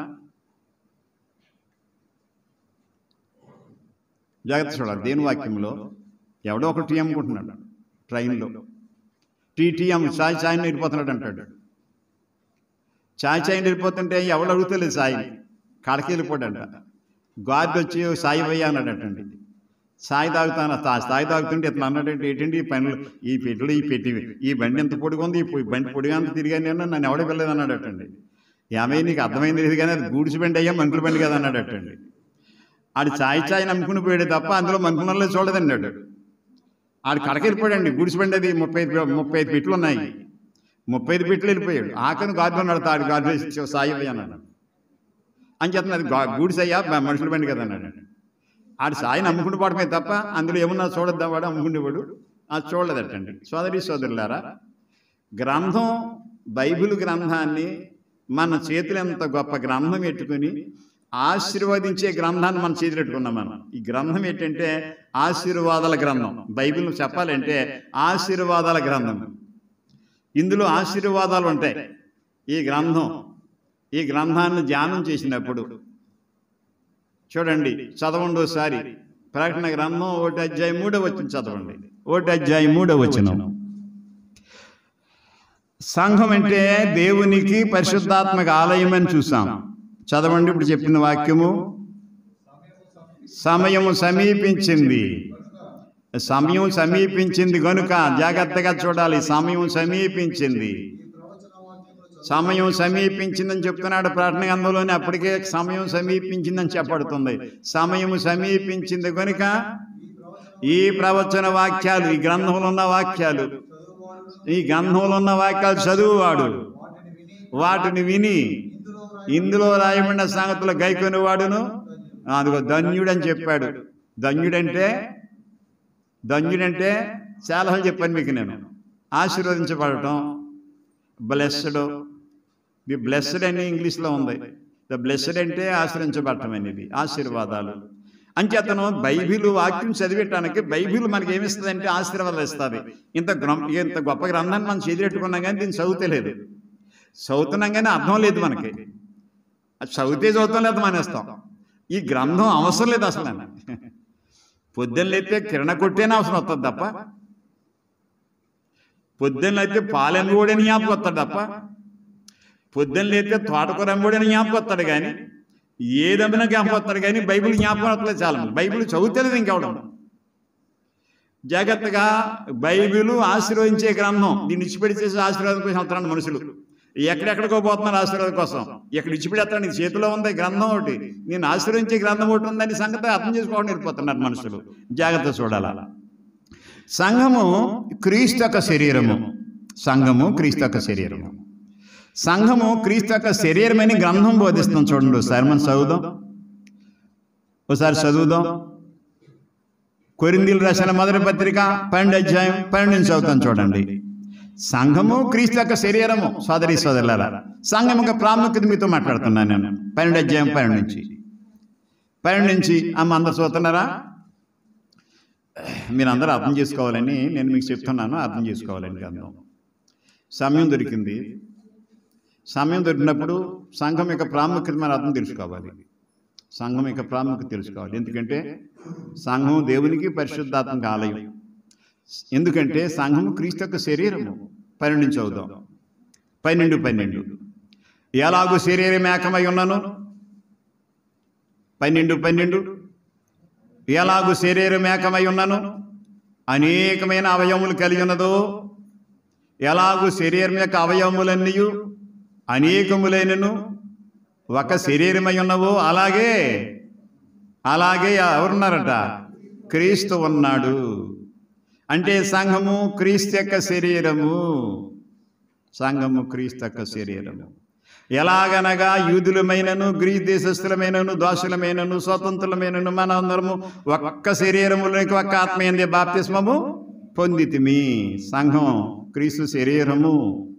జాగ్రత్త చూడాలి దేని వాక్యంలో ఎవడో ఒక టీ అమ్ముకుంటున్నాడు ట్రైన్లో టీ టీ అమ్ము చాయ్ చాయ్ వెళ్ళిపోతున్నాడు అంటాడు చాయ్ చాయ్ వెళ్ళిపోతుంటే ఎవడు అడుగుతలేదు సాయి కాడకి వెళ్ళిపోడంట గార్డ్ వచ్చి సాయి భయ్య అన్నాడటండి సాయి తాగుతాను తా- సాయి తాగుతుంటే ఇట్లా అన్నాడంటే ఏంటండి ఈ పనులు ఈ పెట్టులు ఈ పెట్టి ఈ బండి ఎంత పొడిగా ఉంది ఈ పొ- బండి పొడిగా అంత తిరిగాను నేను నన్ను ఎవడే వెళ్ళలేదు అన్నాడటండి ఏమై నీకు అర్థమైంది లేదు కానీ అది గూడ్స్ బండి అయ్యా మంకుల బండి కదా అన్నాడటండి ఆడు చాయ్ చాయ్ నమ్ముకుని పోయాడు తప్ప అందులో మంకులలో చూడదన్నాడు ఆడు కడకెళ్ళిపోయాడండి గుడిసి బండి అది ముప్పై ఐదు ముప్పై ఐదు పెట్లు ఉన్నాయి ముప్పై ఐదు పెట్లు వెళ్ళిపోయాడు ఆకని గాజు ఉన్నాడు తాడు గాజు వేసి సాయి అయ్యా అన్నాడు అని చెప్తున్నా అది గా- గూడ్స్ అయ్యా బ- మనుషుల బండి కదా అన్నాడు ఆడు సాయి నమ్ముకుంటూ పోవడమే తప్ప అందులో ఏమన్నా చూడద్దా వాడు అమ్ముకుండేవాడు అది చూడలేదటండి సోదరి సోదరులారా గ్రంథం బైబిల్ గ్రంథాన్ని మన చేతులు ఎంత గొప్ప గ్రంథం పెట్టుకుని ఆశీర్వదించే గ్రంథాన్ని మన చేతులు పెట్టుకున్నాం మనం ఈ గ్రంథం ఏంటంటే ఆశీర్వాదాల గ్రంథం బైబిల్ చెప్పాలంటే ఆశీర్వాదాల గ్రంథం ఇందులో ఆశీర్వాదాలు ఉంటాయి ఈ గ్రంథం ఈ గ్రంథాన్ని ధ్యానం చేసినప్పుడు చూడండి చదవండి ఒకసారి ప్రకటన గ్రంథం ఒకటి అధ్యాయం మూడో వచ్చిన చదవండి ఒకటి అధ్యాయం మూడో వచ్చిన సంఘం అంటే దేవునికి పరిశుద్ధాత్మక ఆలయం అని చూసాం చదవండి ఇప్పుడు చెప్పిన వాక్యము సమయము సమీపించింది సమయం సమీపించింది కనుక జాగ్రత్తగా చూడాలి సమయం సమీపించింది సమయం సమీపించిందని చెప్తున్నాడు ప్రార్థన గ్రంథంలోనే అప్పటికే సమయం సమీపించిందని చెప్పబడుతుంది సమయం సమీపించింది కనుక ఈ ప్రవచన వాక్యాలు ఈ గ్రంథంలో ఉన్న వాక్యాలు ఈ గ్రంథంలో ఉన్న వాక్యాలు చదువువాడు వాటిని విని ఇందులో రాయబడిన సంగతులు గైకొని వాడును అదిగో ధన్యుడు అని చెప్పాడు ధన్యుడంటే ధన్యుడంటే చాలా చెప్పాను మీకు నేను ఆశీర్వదించబడటం బ్లెస్డ్ ది బ్లెస్డ్ అని ఇంగ్లీష్లో ఉంది ద బ్లెస్డ్ అంటే ఆశ్రయించబడటం అనేది ఆశీర్వాదాలు అంచేతను బైబిల్ వాక్యం చదివేటానికి బైబిల్ మనకి ఏమిస్తుంది అంటే ఆశీర్వాదాలు ఇస్తుంది ఇంత గ్రం ఇంత గొప్ప గ్రంథాన్ని మనం చదివేట్టుకున్నాం కానీ దీన్ని చదువుతలేదు చదువుతున్నాం కానీ అర్థం లేదు మనకి అది చదివితే చదువుతాం లేదు మానేస్తాం ఈ గ్రంథం అవసరం లేదు అసలు పొద్దున్న లేతే కిరణ కొట్టేనే అవసరం వస్తుంది తప్ప పొద్దున్న అయితే పాలెం కూడా జ్ఞాపకం వస్తాడు తప్ప పొద్దున్న లేతే తోటకూర కూడా జ్ఞాపకం వస్తాడు కానీ ఏదమ్మినా జ్ఞాపకం వస్తాడు కానీ బైబిల్ జ్ఞాపకం వస్తలేదు చాలా మంది బైబిల్ చదువుతలేదు ఇంకెవడం జాగ్రత్తగా బైబిల్ ఆశీర్వదించే గ్రంథం దీన్ని ఇచ్చిపెడిచేసి ఆశీర్వాదం కోసం వెళ్తున్నాడు మనుషులు ఎక్కడెక్కడికో పోతున్నారు ఆశీర్వాదం కోసం ఇక్కడ ఇచ్చిపెడతాడు నీ చేతిలో ఉంది గ్రంథం ఒకటి నేను ఆశీర్వదించే గ్రంథం ఒకటి ఉందని సంగతి అర్థం చేసుకోవడం వెళ్ళిపోతున్నారు మనుషులు జాగ్రత్త చూడాల సంఘము క్రీస్తు యొక్క శరీరము సంఘము క్రీస్తు యొక్క శరీరము సంఘము క్రీస్తు యొక్క శరీరమని గ్రంథం బోధిస్తాం చూడండి ఒకసారి మనం చదువుదాం ఒకసారి చదువుదాం కొరిందీలు రాసిన మొదటి పత్రిక పన్నెండు అధ్యాయం పన్నెండు నుంచి చదువుతాం చూడండి సంఘము క్రీస్తు యొక్క శరీరము సోదరి సోదరులారా సంఘం యొక్క ప్రాముఖ్యత మీతో మాట్లాడుతున్నాను నేను పన్నెండు అధ్యాయం పన్నెండు నుంచి పన్నెండు నుంచి అమ్మ అందరు చూస్తున్నారా మీరు అందరూ అర్థం చేసుకోవాలని నేను మీకు చెప్తున్నాను అర్థం చేసుకోవాలని గ్రంథం సమయం దొరికింది సమయం దొరికినప్పుడు సంఘం యొక్క ప్రాముఖ్యత మన అర్థం తెలుసుకోవాలి సంఘం యొక్క ప్రాముఖ్యత తెలుసుకోవాలి ఎందుకంటే సంఘం దేవునికి పరిశుద్ధాత్మక ఆలయం ఎందుకంటే సంఘము క్రీస్తు యొక్క శరీరము పన్నెండు నుంచి చదువుదాం పన్నెండు పన్నెండు ఎలాగూ శరీరం ఏకమై ఉన్నాను పన్నెండు పన్నెండు ఎలాగూ శరీరం ఏకమై ఉన్నాను అనేకమైన అవయవములు కలిగి ఉన్నదో ఎలాగూ శరీరం యొక్క అవయవములన్నీ అనేకములైనను ఒక శరీరమై ఉన్నవో అలాగే అలాగే ఎవరున్నారట క్రీస్తు ఉన్నాడు అంటే సంఘము క్రీస్తు యొక్క శరీరము సంఘము క్రీస్తు యొక్క శరీరము ఎలాగనగా యూదులమైనను గ్రీస్ దేశస్థులమైనను దోషులమైనను స్వతంత్రులమైనను మనందరము ఒక్క శరీరములోకి ఒక్క ఆత్మీయందే బాప్తిస్మము పొందితిమి సంఘం క్రీస్తు శరీరము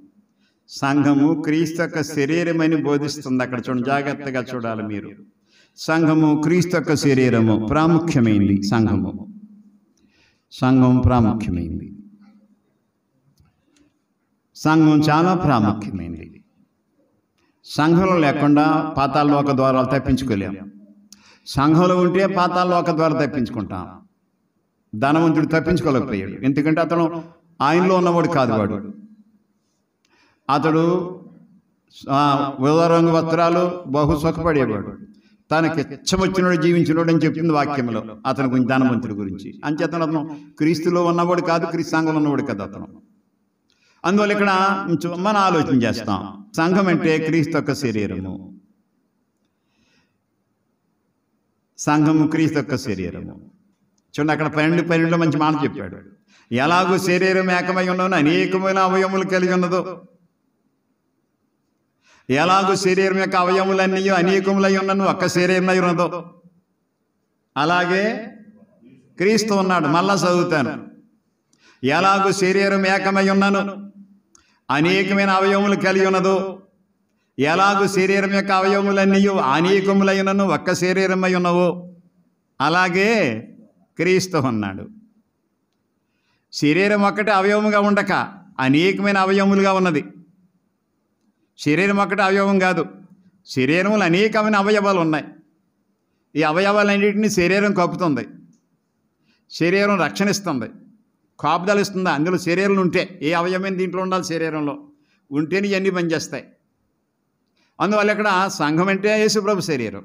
సంఘము క్రీస్తు యొక్క శరీరమని బోధిస్తుంది అక్కడ చూడండి జాగ్రత్తగా చూడాలి మీరు సంఘము క్రీస్తు యొక్క శరీరము ప్రాముఖ్యమైంది సంఘము సంఘం ప్రాముఖ్యమైంది సంఘం చాలా ప్రాముఖ్యమైనది సంఘంలో లేకుండా పాతాళలోక ద్వారాలు తప్పించుకోలేం సంఘంలో ఉంటే పాతాళలోక ద్వారా తప్పించుకుంటాం ధనవంతుడు తప్పించుకోలేకపోయాడు ఎందుకంటే అతను ఆయనలో ఉన్నవాడు కాదు వాడు అతడు ఆ, ఉదా రంగు వస్త్రాలు బహు సుఖపడేవాడు తనకి ఇచ్చమొచ్చినోడు జీవించినోడు అని చెప్పింది వాక్యంలో అతని గురించి ధనవంతుడి గురించి అంచేతను అతను క్రీస్తులో ఉన్నవాడు కాదు క్రీస్తు సంఘంలో ఉన్నవాడు కాదు అతను అందువల్ల ఇక్కడ కొంచెం మనం ఆలోచన చేస్తాం సంఘం అంటే క్రీస్తు యొక్క శరీరము సంఘము క్రీస్తు యొక్క శరీరము చూడండి అక్కడ పన్నెండు పన్నెండులో మంచి మాట చెప్పాడు ఎలాగో శరీరం ఏకమై ఉన్నదో అనేకమైన అవయములు కలిగి ఉన్నదో ఎలాగో శరీరం యొక్క అవయములన్నీ అనేకములై ఉన్నను ఒక్క శరీరమై ఉన్నదో అలాగే క్రీస్తు ఉన్నాడు మళ్ళా చదువుతాను ఎలాగో శరీరం ఏకమై ఉన్నను అనేకమైన అవయవములు కలిగి ఉన్నదో ఎలాగో శరీరం యొక్క అవయవములన్నీ అనేకములైనను ఒక్క శరీరమై ఉన్నవో అలాగే క్రీస్తు ఉన్నాడు శరీరం ఒక్కటే అవయవముగా ఉండక అనేకమైన అవయవములుగా ఉన్నది శరీరం ఒక్కటే అవయవం కాదు శరీరములు అనేకమైన అవయవాలు ఉన్నాయి ఈ అవయవాలన్నింటినీ శరీరం కప్పుతుంది శరీరం రక్షణ ఇస్తుంది కాపుదలు ఇస్తుంది అందులో శరీరం ఉంటే ఏ అవయవమైన దీంట్లో ఉండాలి శరీరంలో ఉంటేనే ఇవన్నీ పనిచేస్తాయి అందువల్ల ఇక్కడ సంఘం అంటే యేసుప్రభు శరీరం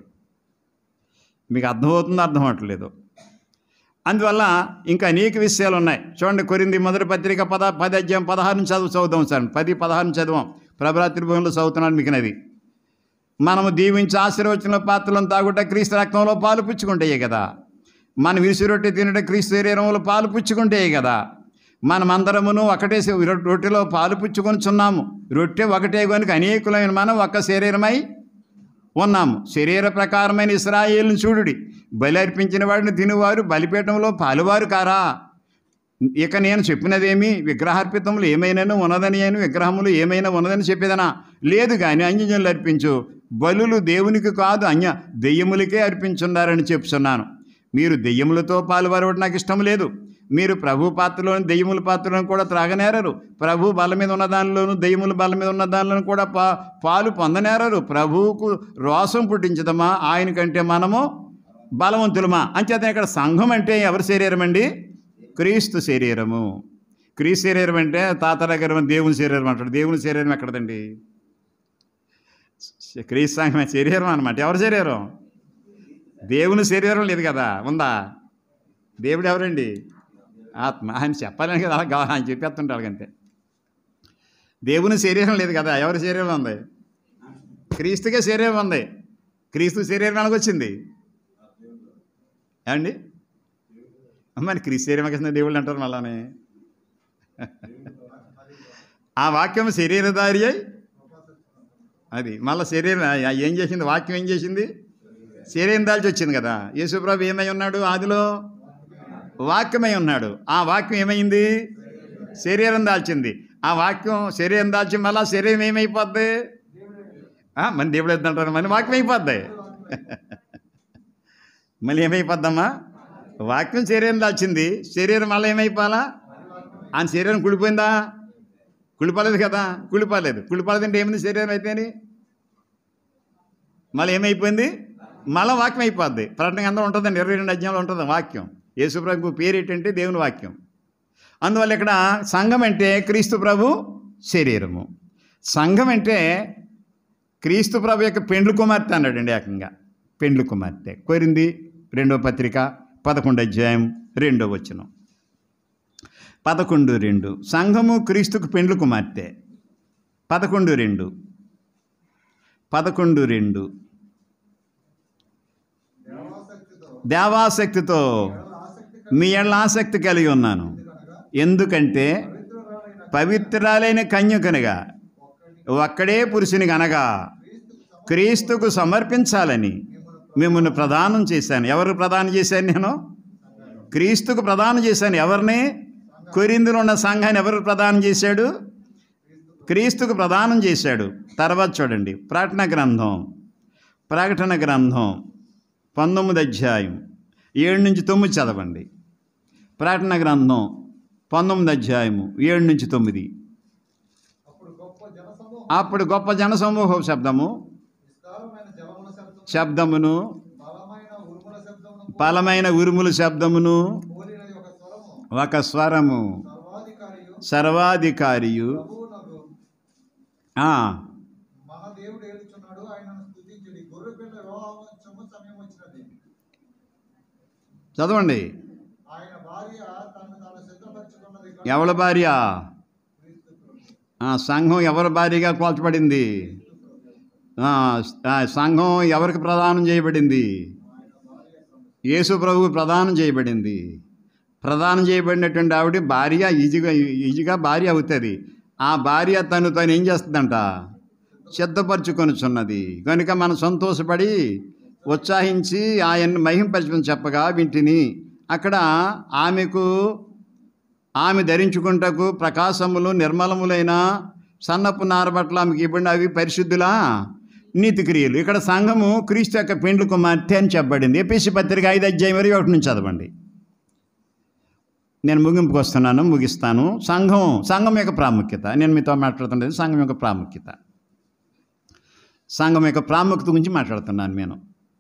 మీకు అర్థమవుతుందో అర్థం అవట్లేదు అందువల్ల ఇంకా అనేక విషయాలు ఉన్నాయి చూడండి కొరింది మొదటి పత్రిక పద పది అధ్యాయం పదహారు నుంచి చదువు చదువుదాం సార్ పది పదహారు నుంచి చదువాం ప్రభరాత్రి భూమిలో చదువుతున్నాను మీకు నది మనము దీవించి ఆశీర్వచన పాత్రలను తాగుట క్రీస్తు రక్తంలో పాలు పుచ్చుకుంటాయి కదా మనం విరిసి రొట్టె తినట క్రీస్తు శరీరంలో పాలు పుచ్చుకుంటాయి కదా మనమందరమును ఒకటే శ- రొ- రొట్టెలో పాలు పుచ్చుకొనిచున్నాము రొట్టె ఒకటే కనుక అనేకులైన మనం ఒక్క శరీరమై ఉన్నాము శరీర ప్రకారమైన ఇస్రాయేల్ని చూడుడి బలి అర్పించిన వాడిని తినువారు బలిపీఠంలో పాలువారు కారా ఇక నేను చెప్పినదేమి విగ్రహార్పితములు ఏమైనాను ఉన్నదని అని విగ్రహములు ఏమైనా ఉన్నదని చెప్పేదనా లేదు కానీ అన్యజనులు అర్పించు బలులు దేవునికి కాదు అన్య దెయ్యములకే అర్పించున్నారని చెప్తున్నాను మీరు దెయ్యములతో పాలువారవడం నాకు ఇష్టం లేదు మీరు ప్రభు పాత్రలోని దెయ్యముల పాత్రలను కూడా త్రాగనేరరు ప్రభు బల మీద ఉన్న దానిలోను దెయ్యముల బల మీద ఉన్న దానిలోను కూడా పా పాలు పొందనేరరు ప్రభువుకు రోసం పుట్టించదమా ఆయన కంటే మనము బలవంతులమా అంచేత ఇక్కడ సంఘం అంటే ఎవరి శరీరం అండి క్రీస్తు శరీరము క్రీస్తు శరీరం అంటే తాత దగ్గర ఉన్న దేవుని శరీరం అంటాడు దేవుని శరీరం ఎక్కడదండి క్రీస్తు సంఘం శరీరం అనమాట ఎవరి శరీరం దేవుని శరీరం లేదు కదా ఉందా దేవుడు ఎవరండి ఆత్మ ఆయన చెప్పాలని కదా అలా గా- ఆయన చెప్పేస్తుంటాడు అంతే దేవుని శరీరం లేదు కదా ఎవరి శరీరం ఉంది క్రీస్తుకే శరీరం ఉంది క్రీస్తు శరీరం ఎలాగ వచ్చింది ఏమండి మరి క్రీస్తు శరీరం కింద దేవుళ్ళు అంటారు మళ్ళానే ఆ వాక్యం శరీరధారి అయి అది మళ్ళీ శరీరం ఆ- ఏం చేసింది వాక్యం ఏం చేసింది శరీరం దాల్చి వచ్చింది కదా యేసుప్రభు ఏమై ఉన్నాడు ఆదిలో వాక్యమై ఉన్నాడు ఆ వాక్యం ఏమైంది శరీరం దాల్చింది ఆ వాక్యం శరీరం దాల్చి మళ్ళా శరీరం ఏమైపోద్ది ఆ, మన దేవుడు ఎద్దంటారు మన వాక్యం అయిపోద్ది మళ్ళీ ఏమైపోద్దమ్మా వాక్యం శరీరం దాల్చింది శరీరం మళ్ళీ ఏమైపోవాలా ఆ శరీరం కుడిపోయిందా కుడిపోలేదు కదా కుడిపోలేదు కుడిపోలేదంటే ఏమైంది శరీరం అయితేని మళ్ళీ ఏమైపోయింది మళ్ళీ వాక్యం అయిపోద్ది ప్రకటన అందరూ ఉంటుందండి ఇరవై రెండు అధ్యాయంలో ఉంటుంది వాక్యం యేసుప్రభు పేరు ఏంటంటే దేవుని వాక్యం అందువల్ల ఇక్కడ సంఘం అంటే క్రీస్తు ప్రభు శరీరము సంఘం అంటే క్రీస్తు ప్రభు యొక్క పెండ్లు కుమార్తె అన్నాడండి ఏకంగా పెండ్లు కుమార్తె కోరింది రెండో పత్రిక పదకొండు అధ్యాయం రెండో వచనం పదకొండు రెండు సంఘము క్రీస్తుకు పెండ్లు కుమార్తె పదకొండు రెండు పదకొండు రెండు దేవాసక్తితో దేవాసక్తితో ఆసక్తి మీ ఎళ్ళ ఆసక్తి కలిగి ఉన్నాను ఎందుకంటే పవిత్రురాలైన పవిత్రాలైన కన్యకనగా ఒక్కడే పురుషుని కనగా క్రీస్తుకు సమర్పించాలని మిమ్మల్ని ప్రదానం చేశాను ఎవరు ప్రదానం చేశాను నేను క్రీస్తుకు ప్రదానం చేశాను ఎవరిని కొరిందులో ఉన్న సంఘాన్ని ఎవరు ప్రదానం చేశాడు క్రీస్తుకు ప్రదానం చేశాడు తర్వాత చూడండి ప్రకటన గ్రంథం ప్రకటన గ్రంథం పంతొమ్మిది అధ్యాయం ఏడు నుంచి తొమ్మిది చదవండి ప్రకటన గ్రంథం పంతొమ్మిది అధ్యాయము ఏడు నుంచి తొమ్మిది అప్పుడు గొప్ప జనసమూహం అప్పుడు గొప్ప జనసమూహ శబ్దము విస్తారమైన జలముల శబ్దం శబ్దమును బలమైన ఉరుముల శబ్దమును బలమైన ఉరుముల శబ్దమును పోలినది ఒక స్వరము ఒక స్వరము సర్వాధికారియు సర్వాధికారియు ప్రభువునకు ఆ, మన దేవుడు ఏలుచున్నాడు ఆయనను స్తుతించుడి గొర్రె పిల్ల వివాహోత్సవం సమయం వచ్చినది చదవండి ఆయన భార్య తను తాను సిద్ధపరచుకున్నది ఎవరి భార్య క్రీస్తు ప్రభు. ఆ, సంఘం ఎవరి భార్యగా కోల్చబడింది ఆ, ఆ, సంఘం ఎవరికి ప్రదానం చేయబడింది యేసు ప్రభువు ప్రదానం చేయబడింది ప్రదానం చేయబడినటువంటి ఆవిడ భార్య ఈజీగా ఈజీగా భార్య అవుతుంది ఆ భార్య తను తను ఏం చేస్తుందంట సిద్ధపరచుకొనుచున్నది కనుక మనం సంతోషపడి ఉత్సాహించి ఆయన్ని మహింపరచమని చెప్పగా వీటిని అక్కడ ఆమెకు ఆమె ధరించుకుంటకు ప్రకాశములు నిర్మలములైన సన్నపు నారబట్టలు ఆమెకి ఇవ్వండి అవి పరిశుద్ధులా నీతి క్రియలు ఇక్కడ సంఘము క్రీస్తు యొక్క పెండ్లు కుమార్తె అని చెప్పబడింది ఎపిసి పత్రిక ఐదు అధ్యాయం వరకు ఒకటి నుంచి చదవండి నేను ముగింపుకు వస్తున్నాను ముగిస్తాను సంఘం సంఘం యొక్క ప్రాముఖ్యత నేను మీతో మాట్లాడుతున్నది సంఘం యొక్క ప్రాముఖ్యత సంఘం యొక్క ప్రాముఖ్యత గురించి మాట్లాడుతున్నాను నేను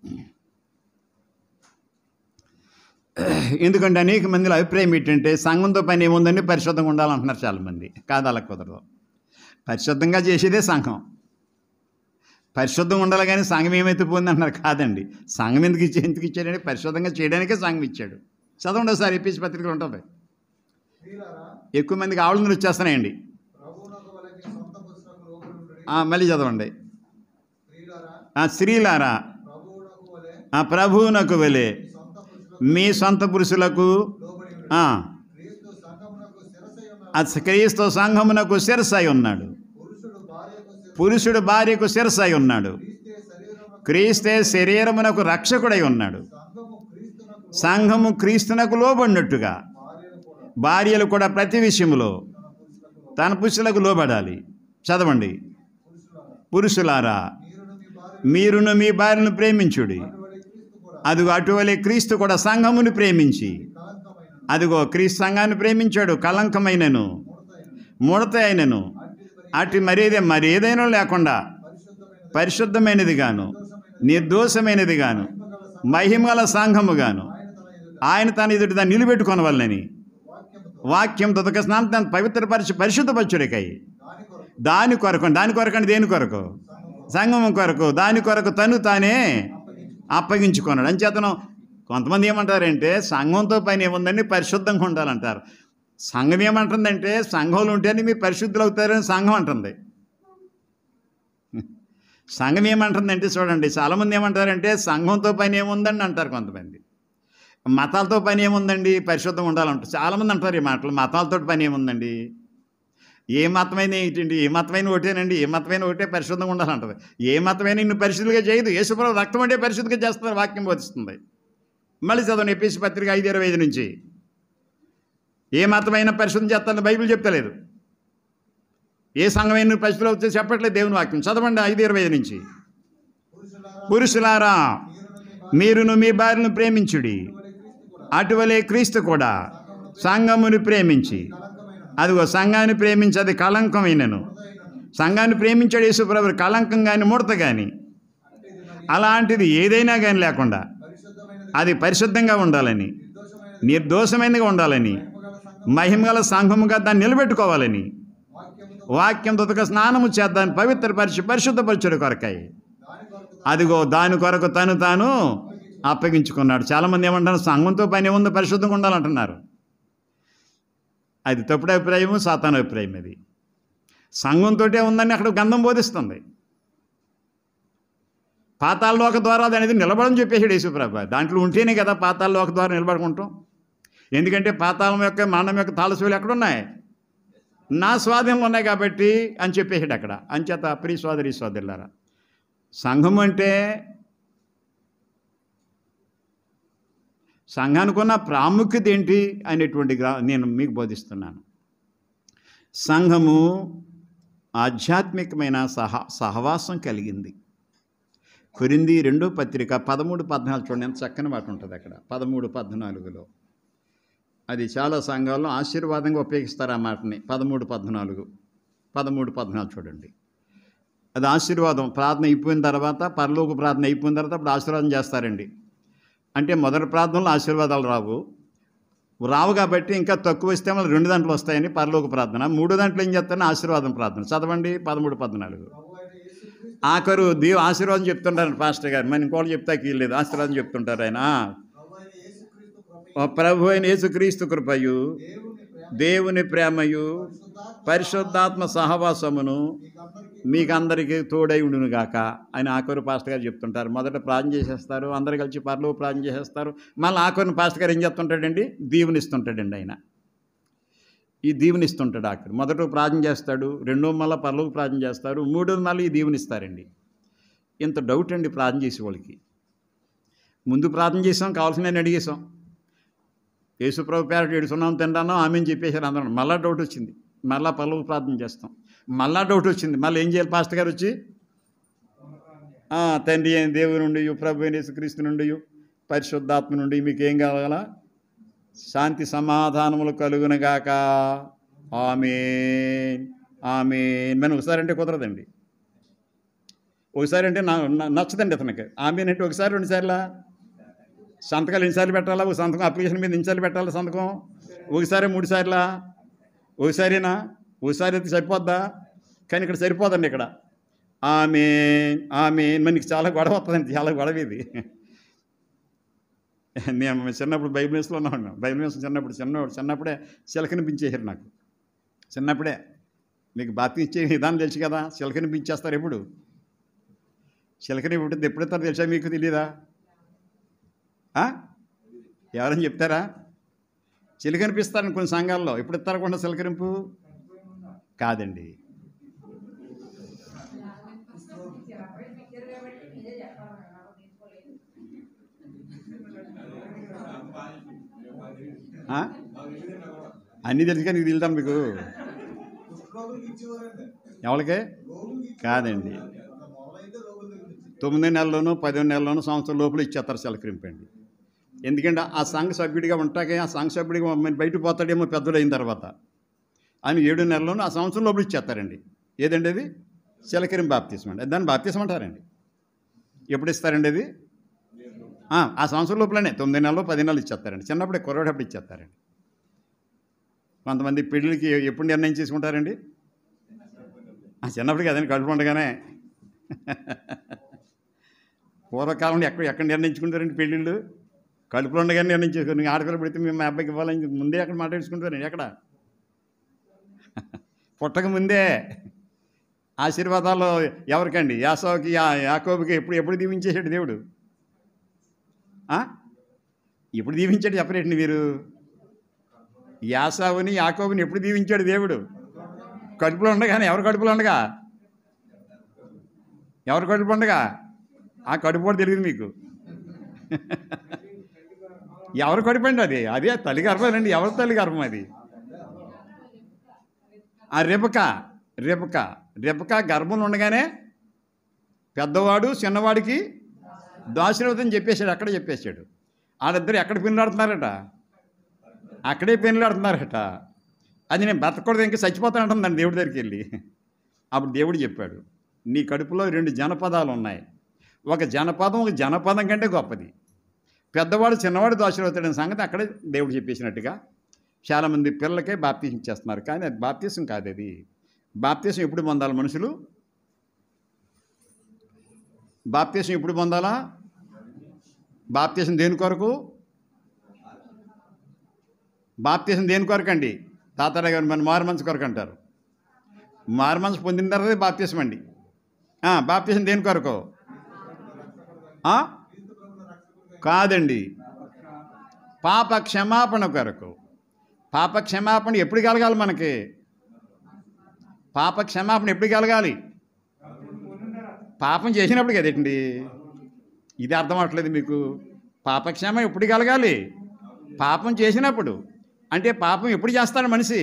ఎందుకంటే అనేక మందిలో అభిప్రాయం ఏంటంటే సంఘంతో పని ఏముందండి పరిశుద్ధంగా ఉండాలంటున్నారు చాలామంది కాదు అలా కుదరదు పరిశుద్ధంగా చేసేదే సంఘం పరిశుద్ధంగా ఉండాలి కానీ సంఘం ఏమైతే పోయింది అంటున్నారు కాదండి సంఘం ఎందుకు ఇచ్చే ఎందుకు ఇచ్చాడంటే పరిశుద్ధంగా చేయడానికే సంఘం ఇచ్చాడు చదవండి ఒకసారి ఎపిసి పత్రికలు ఉంటుంది ప్రియులారా ఎక్కువ మందికి ఆవులను వచ్చేస్తున్నాయండి ప్రభువునకు వలకి సొంత పుస్తకం లోబడి ఉండుడి. ఆ, మళ్ళీ చదవండి ప్రియులారా ఆ స్త్రీలారా ప్రభువునకు వలె ఆ ప్రభువునకు వెలే మీ సొంత పురుషులకు మీ సొంత పురుషులకు లోబడి ఉండుడి. ఆ, క్రీస్తు సంఘమునకు శిరసై ఉన్న ఆ క్రీస్తు సంఘమునకు శిరసై ఉన్నాడు పురుషుడు భార్యకు శిరసై పురుషుడు భార్యకు శిరసై ఉన్నాడు క్రీస్తే శరీరమునకు క్రీస్తే శరీరమునకు రక్షకుడై ఉన్నాడు సంఘము క్రీస్తునకు సంఘము క్రీస్తునకు లోబడినట్టుగా భార్యను కూడా భార్యలు కూడా ప్రతి విషయంలో తన పురుషులకు తన పురుషులకు లోబడాలి చదవండి పురుషులారా పురుషులారా మీరును మీ భార్య మీరును మీ భార్యను ప్రేమించుడి అటువలే క్రీస్తు కూడా అదిగో అటువలే క్రీస్తు కూడా సంఘమును ప్రేమించి కలంకమైన అదిగో క్రీస్తు సంఘాన్ని ప్రేమించాడు కలంకమైనను ముడతైన ముడత అయినను అట్టి మరి అటు మరేదే మరి ఏదైనా లేకుండా పరిశుద్ధమైన పరిశుద్ధమైనది గాను నిర్దోషమైనది గాను మహిమగల సంఘము గాను ఆయన తన ఎదుట ఆయన తన ఎదుటి దాన్ని నిలబెట్టుకొనవల్లని వాక్యముతో వాక్యం తుదక స్నానం తను పవిత్రపరిచి పరిశుద్ధపరచుడికై దాని కొరకు దాని కొరకు దాని కొరకు అంటే దేని కొరకు సంగమం కొరకు దాని కొరకు తను తానే అప్పగించుకున్నాడు అంచేతను కొంతమంది ఏమంటారంటే సంఘంతో పని ఏముందండి పరిశుద్ధంగా ఉండాలంటారు సంఘం ఏమంటుందంటే సంఘంలో ఉంటేనే మీరు పరిశుద్ధులు అవుతారని సంఘం అంటుంది సంఘం ఏమంటుందంటే చూడండి చాలామంది ఏమంటారంటే సంఘంతో పని ఏముందండి అంటారు కొంతమంది మతాలతో పని ఏముందండి పరిశుద్ధం ఉండాలంటారు చాలామంది అంటారు ఈ మాటలు మతాలతో పని ఏముందండి ఏ మతమైన ఏంటండి ఏ మతమైన ఒకటేనండి ఏ మతమైన ఒకటే పరిశుద్ధంగా ఉండాలంటది ఏ మతమైన నిన్ను పరిశుద్ధిగా చేయదు యేసుప్రభు రక్తం అంటే పరిశుద్ధిగా చేస్తున్నారు వాక్యం బోధిస్తుంది మళ్ళీ చదవండి ఎపిసి పత్రిక ఐదు ఇరవై ఐదు నుంచి ఏ మతమైన పరిశుద్ధం చేస్తారని బైబిల్ చెప్తలేదు ఏ సంఘమైన పరిశుద్ధులు అవుతే చెప్పట్లేదు దేవుని వాక్యం చదవండి ఐదు ఇరవై ఐదు నుంచి పురుషులారా పురుషులారా మీరును మీ భార్య మీరును మీ భార్యను ప్రేమించుడి అటువలే క్రీస్తు కూడా అటువలే క్రీస్తు కూడా సంఘమును ప్రేమించి కలంకమైన అదిగో సంఘాన్ని ప్రేమించి అది కళంకమైనను ముడతైనను సంఘాన్ని ప్రేమించాడు యేసుప్రభు కళంకం కానీ ముడత కానీ అంటే ఇది మరి అలాంటిది ఏదైనా కానీ లేకుండా పరిశుద్ధమైనది అది పరిశుద్ధంగా ఉండాలని నిర్దోషమైనది నిర్దోషమైనదిగా ఉండాలని మహిమగల సంఘం మహిమగల సంఘముగా దాన్ని నిలబెట్టుకోవాలని వాక్యముతో వాక్యం తుతక స్నానము చేద్దాన్ని పవిత్రపరిచి పరిశుద్ధపరచుడు కొరకాయి దాని కొరకు అదిగో దాని కొరకు తను తాను అప్పగించుకున్నాడు చాలామంది ఏమంటారు సంఘంతో పని ఉంది పరిశుద్ధంగా ఉండాలంటున్నారు అది తప్పుడు అభిప్రాయము సాతాను అభిప్రాయం అది సంఘంతో ఉందని అక్కడ గంధం బోధిస్తుంది పాతాల్లోక ద్వారా అనేది నిలబడని చెప్పేసాడు యేసుప్రభ దాంట్లో ఉంటేనే కదా పాతాల్లోక ద్వారా నిలబడుకుంటాం ఎందుకంటే పాతాళం యొక్క మరణం యొక్క తాళసులు ఎక్కడున్నాయి నా స్వాధీనంలో ఉన్నాయి కాబట్టి అని చెప్పేసాడు అక్కడ అంచేత ప్రియ సోదరి సోదరులారా సంఘం అంటే సంఘానికి ఉన్న ప్రాముఖ్యత ఏంటి అనేటువంటి గ్రా నేను మీకు బోధిస్తున్నాను సంఘము ఆధ్యాత్మికమైన సహ సహవాసం కలిగింది కొరింది రెండో పత్రిక పదమూడు పద్నాలుగు చూడండి ఎంత చక్కని మాట ఉంటుంది అక్కడ పదమూడు పద్నాలుగులో అది చాలా సంఘాల్లో ఆశీర్వాదంగా ఉపయోగిస్తారు ఆ మాటని పదమూడు పద్నాలుగు పదమూడు పద్నాలుగు చూడండి అది ఆశీర్వాదం ప్రార్థన అయిపోయిన తర్వాత పరలోక ప్రార్థన అయిపోయిన తర్వాత అప్పుడు ఆశీర్వాదం చేస్తారండి అంటే మొదటి ప్రార్థనలో ఆశీర్వాదాలు రావు రావు కాబట్టి ఇంకా తక్కువ వస్తే మళ్ళీ రెండు దాంట్లో వస్తాయని పరలోక ప్రార్థన మూడో దాంట్లో ఏం చేస్తారని ఆశీర్వాదం ప్రార్థన చదవండి పదమూడు పద్నాలుగు ప్రభు అయిన యేసుక్రీస్తు ఆఖరు దేవు ఆశీర్వాదం చెప్తుంటారు పాస్టర్ గారు మరి ఇంకోటి చెప్తాకి లేదు ఆశీర్వాదం చెప్తుంటారు ఆయన ప్రభు అయిన యేసుక్రీస్తు కృపయు, ఓ ప్రభు అయిన యేసుక్రీస్తు కృపయు దేవుని ప్రేమ దేవుని ప్రేమయు పరిశుద్ధాత్మ పరిశుద్ధాత్మ సహవాసమును మీకందరికీ మీకందరికీ తోడై ఉండును గాక అని ఆఖరు పాస్టర్ గారు చెప్తుంటారు మొదట ప్రార్థన చేసేస్తారు అందరు కలిసి పర్లో ప్రార్థన చేసేస్తారు మళ్ళీ ఆఖరిని పాస్టర్ గారు ఏం చెప్తుంటాడండి దీవునిస్తుంటాడండి ఆయన ఈ దీవునిస్తుంటాడు ఆఖరు మొదట ప్రార్థన చేస్తాడు రెండో మళ్ళీ పర్లోకి ప్రార్థన చేస్తారు మూడో మళ్ళీ ఈ దీవునిస్తారండి ఇంత డౌట్ అండి ప్రార్థన చేసే వాళ్ళకి ముందు ప్రార్థన చేసాం కావాల్సిన అడిగేసాం యేసుప్రభు పేరట ఏడుచున్నాం తింటాను ఆమె చెప్పేశారు అందరం మళ్ళా డౌట్ వచ్చింది మళ్ళా పల్లవి ప్రార్థన చేస్తాం మళ్ళా డౌట్ వచ్చింది మళ్ళీ ఏం చేయాలి పాస్టర్ గారు వచ్చి ఆ, తండ్రి అయిన దేవుని నుండి ప్రభు అయిన యేసుక్రీస్తు నుండి పరిశుద్ధాత్మ నుండి మీకు ఏం కావాలా శాంతి సమాధానములు కలుగునగాక ఆమె ఆమె మనం ఒకసారి అంటే కుదరదండి ఒకసారి అంటే నా నా- నచ్చదండి అతనికి ఆమె అంటే ఒకసారి రెండుసార్లా సంతకాలు ఎన్నిసార్లు పెట్టాలా ఒక సంతకం అప్లికేషన్ మీద ఎన్నిసార్లు పెట్టాలా సంతకం ఒకసారి మూడు సార్లా ఒకసారినా ఒకసారి అయితే సరిపోద్దా కానీ ఇక్కడ సరిపోదండి ఇక్కడ ఆమె ఆమె మనకి చాలా గొడవ వస్తుందండి చాలా గొడవ ఇది నేను చిన్నప్పుడు బైబిల్ న్యూస్లో ఉన్నాను బైబిల్ న్యూస్ చిన్నప్పుడు చిన్నప్పుడు చిన్నప్పుడే చిలకనిపించేసారు నాకు చిన్నప్పుడే మీకు బాతి ఇచ్చే విధానం తెలుసు కదా చిలకనిపించేస్తారు ఎప్పుడు చిలకని పుట్టింది ఎప్పుడు ఇస్తారో తెలుసా మీకు తెలియదా ఆ? ఎవరైనా చెప్తారా చిలకనిపిస్తారని కొన్ని సంఘాల్లో ఎప్పుడు ఇస్తారకుండా చిలకరింపు కాదండి ఆ? అన్నీ తెలుసు కానీ నీకు తెలుతాను మీకు రోగులకి ఇచ్చేవారండి ఎవరికి రోగులకి కాదండి ఇచ్చేవారు మొదలైతే రోగుల దగ్గర నుంచి తొమ్మిది నెలల్లోనూ పదిహేను నెలల్లోనూ సంవత్సరం లోపల ఇచ్చేస్తారు సెలకరింపండి ఎందుకంటే ఆ సంఘ సభ్యుడిగా ఉంటాకే ఆ సంఘ సభ్యుడిగా మరి బయట పోతాడేమో పెద్దలు అయిన తర్వాత ఆయన ఏడు నెలల్లోనూ ఆ సంవత్సరం లోపల ఇచ్చేస్తారండి ఏదండి అది చిలకరిం బాప్తీసం అండి దాన్ని బాప్తీసం అంటారండి ఎప్పుడు ఇస్తారండి అది ఆ, ఆ సంవత్సరం లోపలనే తొమ్మిది నెలలు పది నెలలు ఇచ్చేస్తారండి చిన్నప్పుడే కుర్రోడప్పుడు ఇచ్చేస్తారండి కొంతమంది పెళ్ళికి ఎప్పుడు నిర్ణయం చేసుకుంటారండి ఆ, చిన్నప్పుడు కదండి కడుపు ఉండగానే పూర్వకాలంలో ఎక్కడ ఎక్కడ నిర్ణయించుకుంటారండి పెళ్ళిళ్ళు కడుపులో ఉండగానే నిర్ణయించుకుని ఆడపిల్ల పెడితే మేము మా అబ్బాయికి ఇవ్వాలని ముందే అక్కడ మాట్లాడుకుంటారండి ఎక్కడ పుట్టక ముందే ఆశీర్వాదాలు ఎవరికండి యాసోకి యా యాకోబుకి ఎప్పుడు ఎప్పుడు దీవించేసాడు దేవుడు ఆ? ఎప్పుడు దీవించాడు చెప్పరేంటి మీరు యాసావుని యాకోబుని ఎప్పుడు దీవించాడు దేవుడు కడుపులో ఉండగానే ఎవరు కడుపులో ఉండగా ఎవరు కడుపు ఉండగా ఆ కడుపు కూడా తెలియదు మీకు ఎవరు కడుపు అండి అది అదే తల్లి గర్భమేనండి ఎవరి తల్లి గర్భం అది ఆ రెబక రెబక రెబక గర్భం ఉండగానే పెద్దవాడు చిన్నవాడికి దాశీర్వదం చెప్పేశాడు అక్కడే చెప్పేశాడు వాళ్ళిద్దరు ఎక్కడ పెళ్ళాడుతున్నారట అక్కడే పెళ్ళాడుతున్నారట అది నేను బతకూడదు ఇంకా చచ్చిపోతానంటుందండి దేవుడి దగ్గరికి వెళ్ళి అప్పుడు దేవుడు చెప్పాడు నీ కడుపులో రెండు జనపదాలు ఉన్నాయి ఒక జనపదం ఒక జనపదం కంటే గొప్పది పెద్దవాడు చిన్నవాడు దోషరవుతాడనే సంగతి అక్కడే దేవుడు చెప్పేసినట్టుగా చాలామంది పిల్లలకే బాప్తీసం చేస్తున్నారు కానీ అది బాప్తీసం కాదు అది బాప్తీసం ఎప్పుడు పొందాలి మనుషులు బాప్తీసం ఎప్పుడు పొందాలా బాప్తీసం దేని కొరకు బాప్తీసం దేని కొరకు అండి తాతారావు గారు మన మారు మనసు కొరకు అంటారు మారు మనసు పొందిన తర్వాత బాప్తీసం అండి ఆ, బాప్తీసం దేని కొరకు ఆ? కాదండి పాప క్షమాపణ కొరకు పాప క్షమాపణ ఎప్పుడు కలగాలి మనకి పాప క్షమాపణ ఎప్పుడు కలగాలి పాపం చేసినప్పుడు కదేంటి ఇది అర్థం అవట్లేదు మీకు పాపక్షేమ ఎప్పుడు కలగాలి పాపం చేసినప్పుడు అంటే పాపం ఎప్పుడు చేస్తాడు మనిషి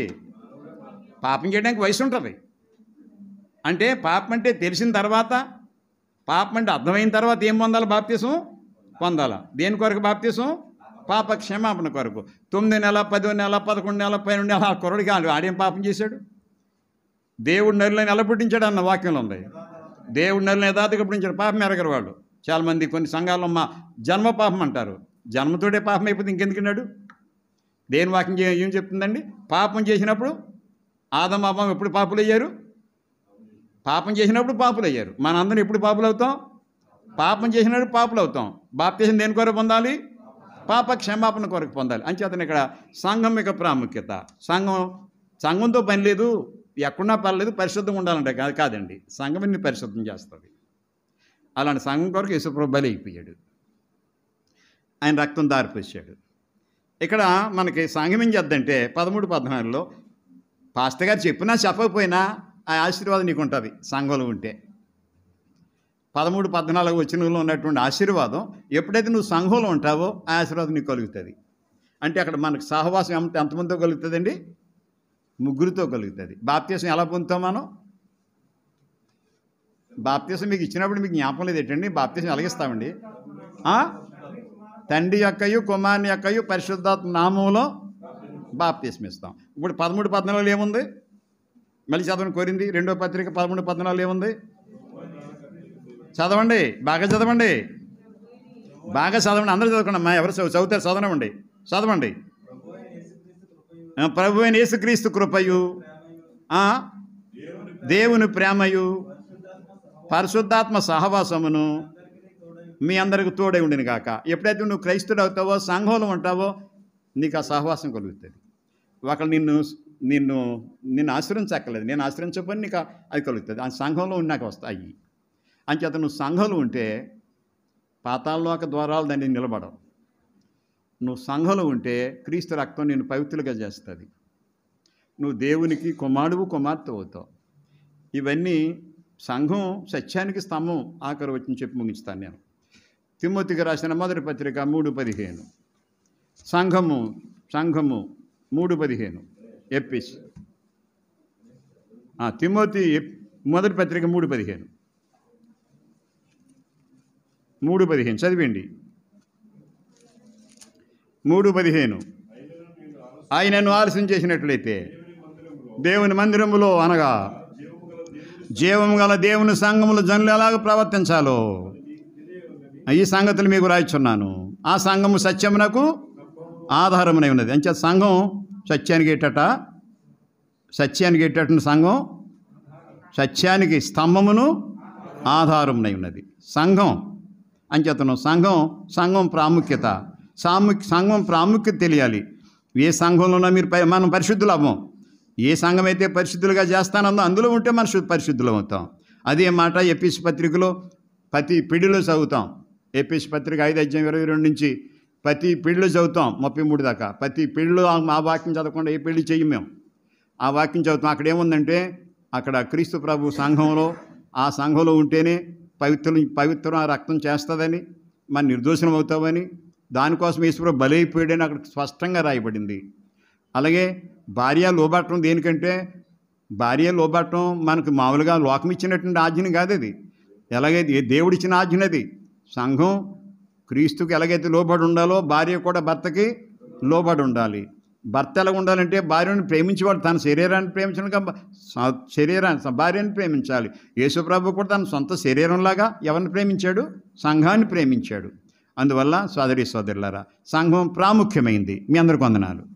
పాపం చేయడానికి వయసు ఉంటుంది అంటే పాపం అంటే తెలిసిన తర్వాత పాపం అంటే అర్థమైన తర్వాత ఏం పొందాలి బాప్తీసం పొందాలా దేని కొరకు బాప్తీసం పాప క్షమాపణ కొరకు తొమ్మిది నెల పదో నెల పదకొండు నెల పన్నెండు నెల ఆ కుర్రడికి ఆడు- ఆడేం పాపం చేశాడు దేవుడు నరులను ఎలా పుట్టించాడు అన్న వాక్యంలో ఉంది దేవుడు నరులను యథార్థగా పుట్టించాడు పాపం ఎరగరు వాళ్ళు చాలామంది కొన్ని సంఘాల్లో మా జన్మ పాపం అంటారు జన్మతోటే పాపం అయిపోతే ఇంకెందుకున్నాడు దేని వాక్యం చే- ఏం చెప్తుందండి పాపం చేసినప్పుడు ఆదం పాపం ఎప్పుడు పాపులు అయ్యారు పాపం చేసినప్పుడు పాపులు అయ్యారు మనందరం ఎప్పుడు పాపులు అవుతాం పాపం చేసినప్పుడు పాపులు అవుతాం బాప్తీసం దేని కొరకు పొందాలి పాప క్షమాపణ కొరకు పొందాలి అంచేతను ఇక్కడ సంఘం యొక్క ప్రాముఖ్యత సంఘం సంఘంతో పని లేదు ఎక్కడున్నా పర్లేదు పరిశుద్ధంగా ఉండాలంటే కాదు కాదండి సంఘం ఇన్ని పరిశుద్ధం చేస్తుంది అలాంటి సంఘం కొరకు యేసుప్రభు బలి అయిపోయాడు ఆయన రక్తం దారిపోసాడు ఇక్కడ మనకి సంఘం ఏం చేద్దంటే పదమూడు పద్నాలుగులో పాస్టర్ గారు చెప్పినా చెప్పకపోయినా ఆ ఆశీర్వాదం నీకు ఉంటుంది సంఘంలో ఉంటే పదమూడు పద్నాలుగు వచనంలో ఉన్నటువంటి ఆశీర్వాదం ఎప్పుడైతే నువ్వు సంఘంలో ఉంటావో ఆ ఆశీర్వాదం నీకు కలుగుతుంది అంటే అక్కడ మనకు సహవాసం ఎంత ఎంతమందితో కలుగుతుందండి ముగ్గురితో కలుగుతుంది బాప్తీసం ఎలా పొందుతాం మనం బాప్తీసం మీకు ఇచ్చినప్పుడు మీకు జ్ఞాపకం లేదు ఏంటండి బాప్తీసం ఎలాగిస్తామండి ఆ? తండ్రి యొక్కయు కుమారుని యొక్కయు పరిశుద్ధాత్మ నామంలో బాప్తీసం ఇస్తాం ఇప్పుడు పదమూడు పద్నాలుగులో ఏముంది మళ్ళీ చదవని కోరింది రెండో పత్రిక పదమూడు పద్నాలుగు ఏముంది చదవండి బాగా చదవండి బాగా చదవండి అందరూ చదవకండి అమ్మా ఎవరు చదువు చదువుతారు చదవనివ్వండి చదవండి ఆ, ప్రభు అయిన యేసుక్రీస్తు కృపయు ఆ, దేవుని ప్రేమయు పరిశుద్ధాత్మ సహవాసమును మీ అందరికి తోడై ఉండిన కాక ఎప్పుడైతే నువ్వు క్రైస్తుడు అవుతావో సంఘంలో ఉంటావో నీకు ఆ సహవాసం కలుగుతుంది ఒకళ్ళు నిన్ను నిన్ను నిన్ను ఆశ్రయించక్కర్లేదు నేను ఆశ్రయించకపోయినా నీకు అది కలుగుతుంది ఆ సంఘంలో ఉన్నాక వస్తాయి అంచేత నువ్వు సంఘంలో ఉంటే పాతాళలోక ద్వారాలు దాన్ని నిలబడవు నువ్వు సంఘంలో ఉంటే క్రీస్తు రక్తం నేను పవిత్రులుగా చేస్తుంది నువ్వు దేవునికి కుమారుడు కుమార్తె అవుతావు ఇవన్నీ సంఘం సత్యానికి స్తంభం ఆఖరి వచ్చి చెప్పి ముగించుతాను నేను తిమ్మతికి రాసిన మొదటి పత్రిక మూడు పదిహేను సంఘము సంఘము మూడు పదిహేను ఎప్పిస్ ఆ, తిమ్మోతి ఎప్- మొదటి పత్రిక మూడు పదిహేను మూడు పదిహేను చదివండి మూడు పదిహేను ఆయనను ఆలస్యం చేసినట్లయితే దేవుని మందిరములో అనగా జీవము గల దేవుని సంఘములు జనులు ఎలాగ ప్రవర్తించాలో ఈ సంగతులు మీకు రాయిచున్నాను ఆ సంఘము సత్యమునకు ఆధారమునై ఉన్నది అంచే సంఘం సత్యానికి ఎట్టట సత్యానికి ఎట్టటువంటి సంఘం సత్యానికి స్తంభమును ఆధారమునై ఉన్నది సంఘం అంచేతను సంఘం సంఘం ప్రాముఖ్యత సాము సంఘం ప్రాముఖ్యత తెలియాలి ఏ సంఘంలో ఉన్నా మీరు ప- మనం పరిశుద్ధులు అవ్వం ఏ సంఘం అయితే పరిశుద్ధులుగా చేస్తానందో అందులో ఉంటే మన శు- పరిశుద్ధులు అవుతాం అదే మాట ఎపిస్ పత్రికలో ప్రతి పిడిలో చదువుతాం ఎపిస్ పత్రిక ఐదు అధ్యాయం ఇరవై రెండు నుంచి ప్రతి పిడిలో చదువుతాం ముప్పై మూడు దాకా ప్రతి పిడిలో ఆ వాక్యం చదవకుండా ఏ పెళ్లి చెయ్యం మేము ఆ వాక్యం చదువుతాం అక్కడ ఏముందంటే అక్కడ క్రీస్తు ప్రభు సంఘంలో ఆ సంఘంలో ఉంటేనే పవిత్రులు పవిత్రం ఆ రక్తం చేస్తుందని మన నిర్దోషణం అవుతామని దానికోసం ఈశ్వరు బలైపోయాడని అక్కడ స్పష్టంగా రాయబడింది అలాగే భార్య లోబట్టం దేనికంటే భార్య లోబట్టం మనకు మామూలుగా లోకం ఇచ్చినటువంటి ఆజ్ఞని కాదు అది ఎలాగైతే ఏ దేవుడిచ్చిన ఆజ్ఞది సంఘం క్రీస్తుకి ఎలాగైతే లోబడి ఉండాలో భార్య కూడా భర్తకి లోబడి ఉండాలి భర్త ఎలా ఉండాలంటే భార్యను ప్రేమించేవాడు తన శరీరాన్ని ప్రేమించడం శరీరాన్ని భార్యను ప్రేమించాలి యేసుప్రభు కూడా తన సొంత శరీరంలాగా ఎవరిని ప్రేమించాడు సంఘాన్ని ప్రేమించాడు అందువల్ల సోదరి సోదరులారా సంఘం ప్రాముఖ్యమైంది మీ అందరికి వందనాలు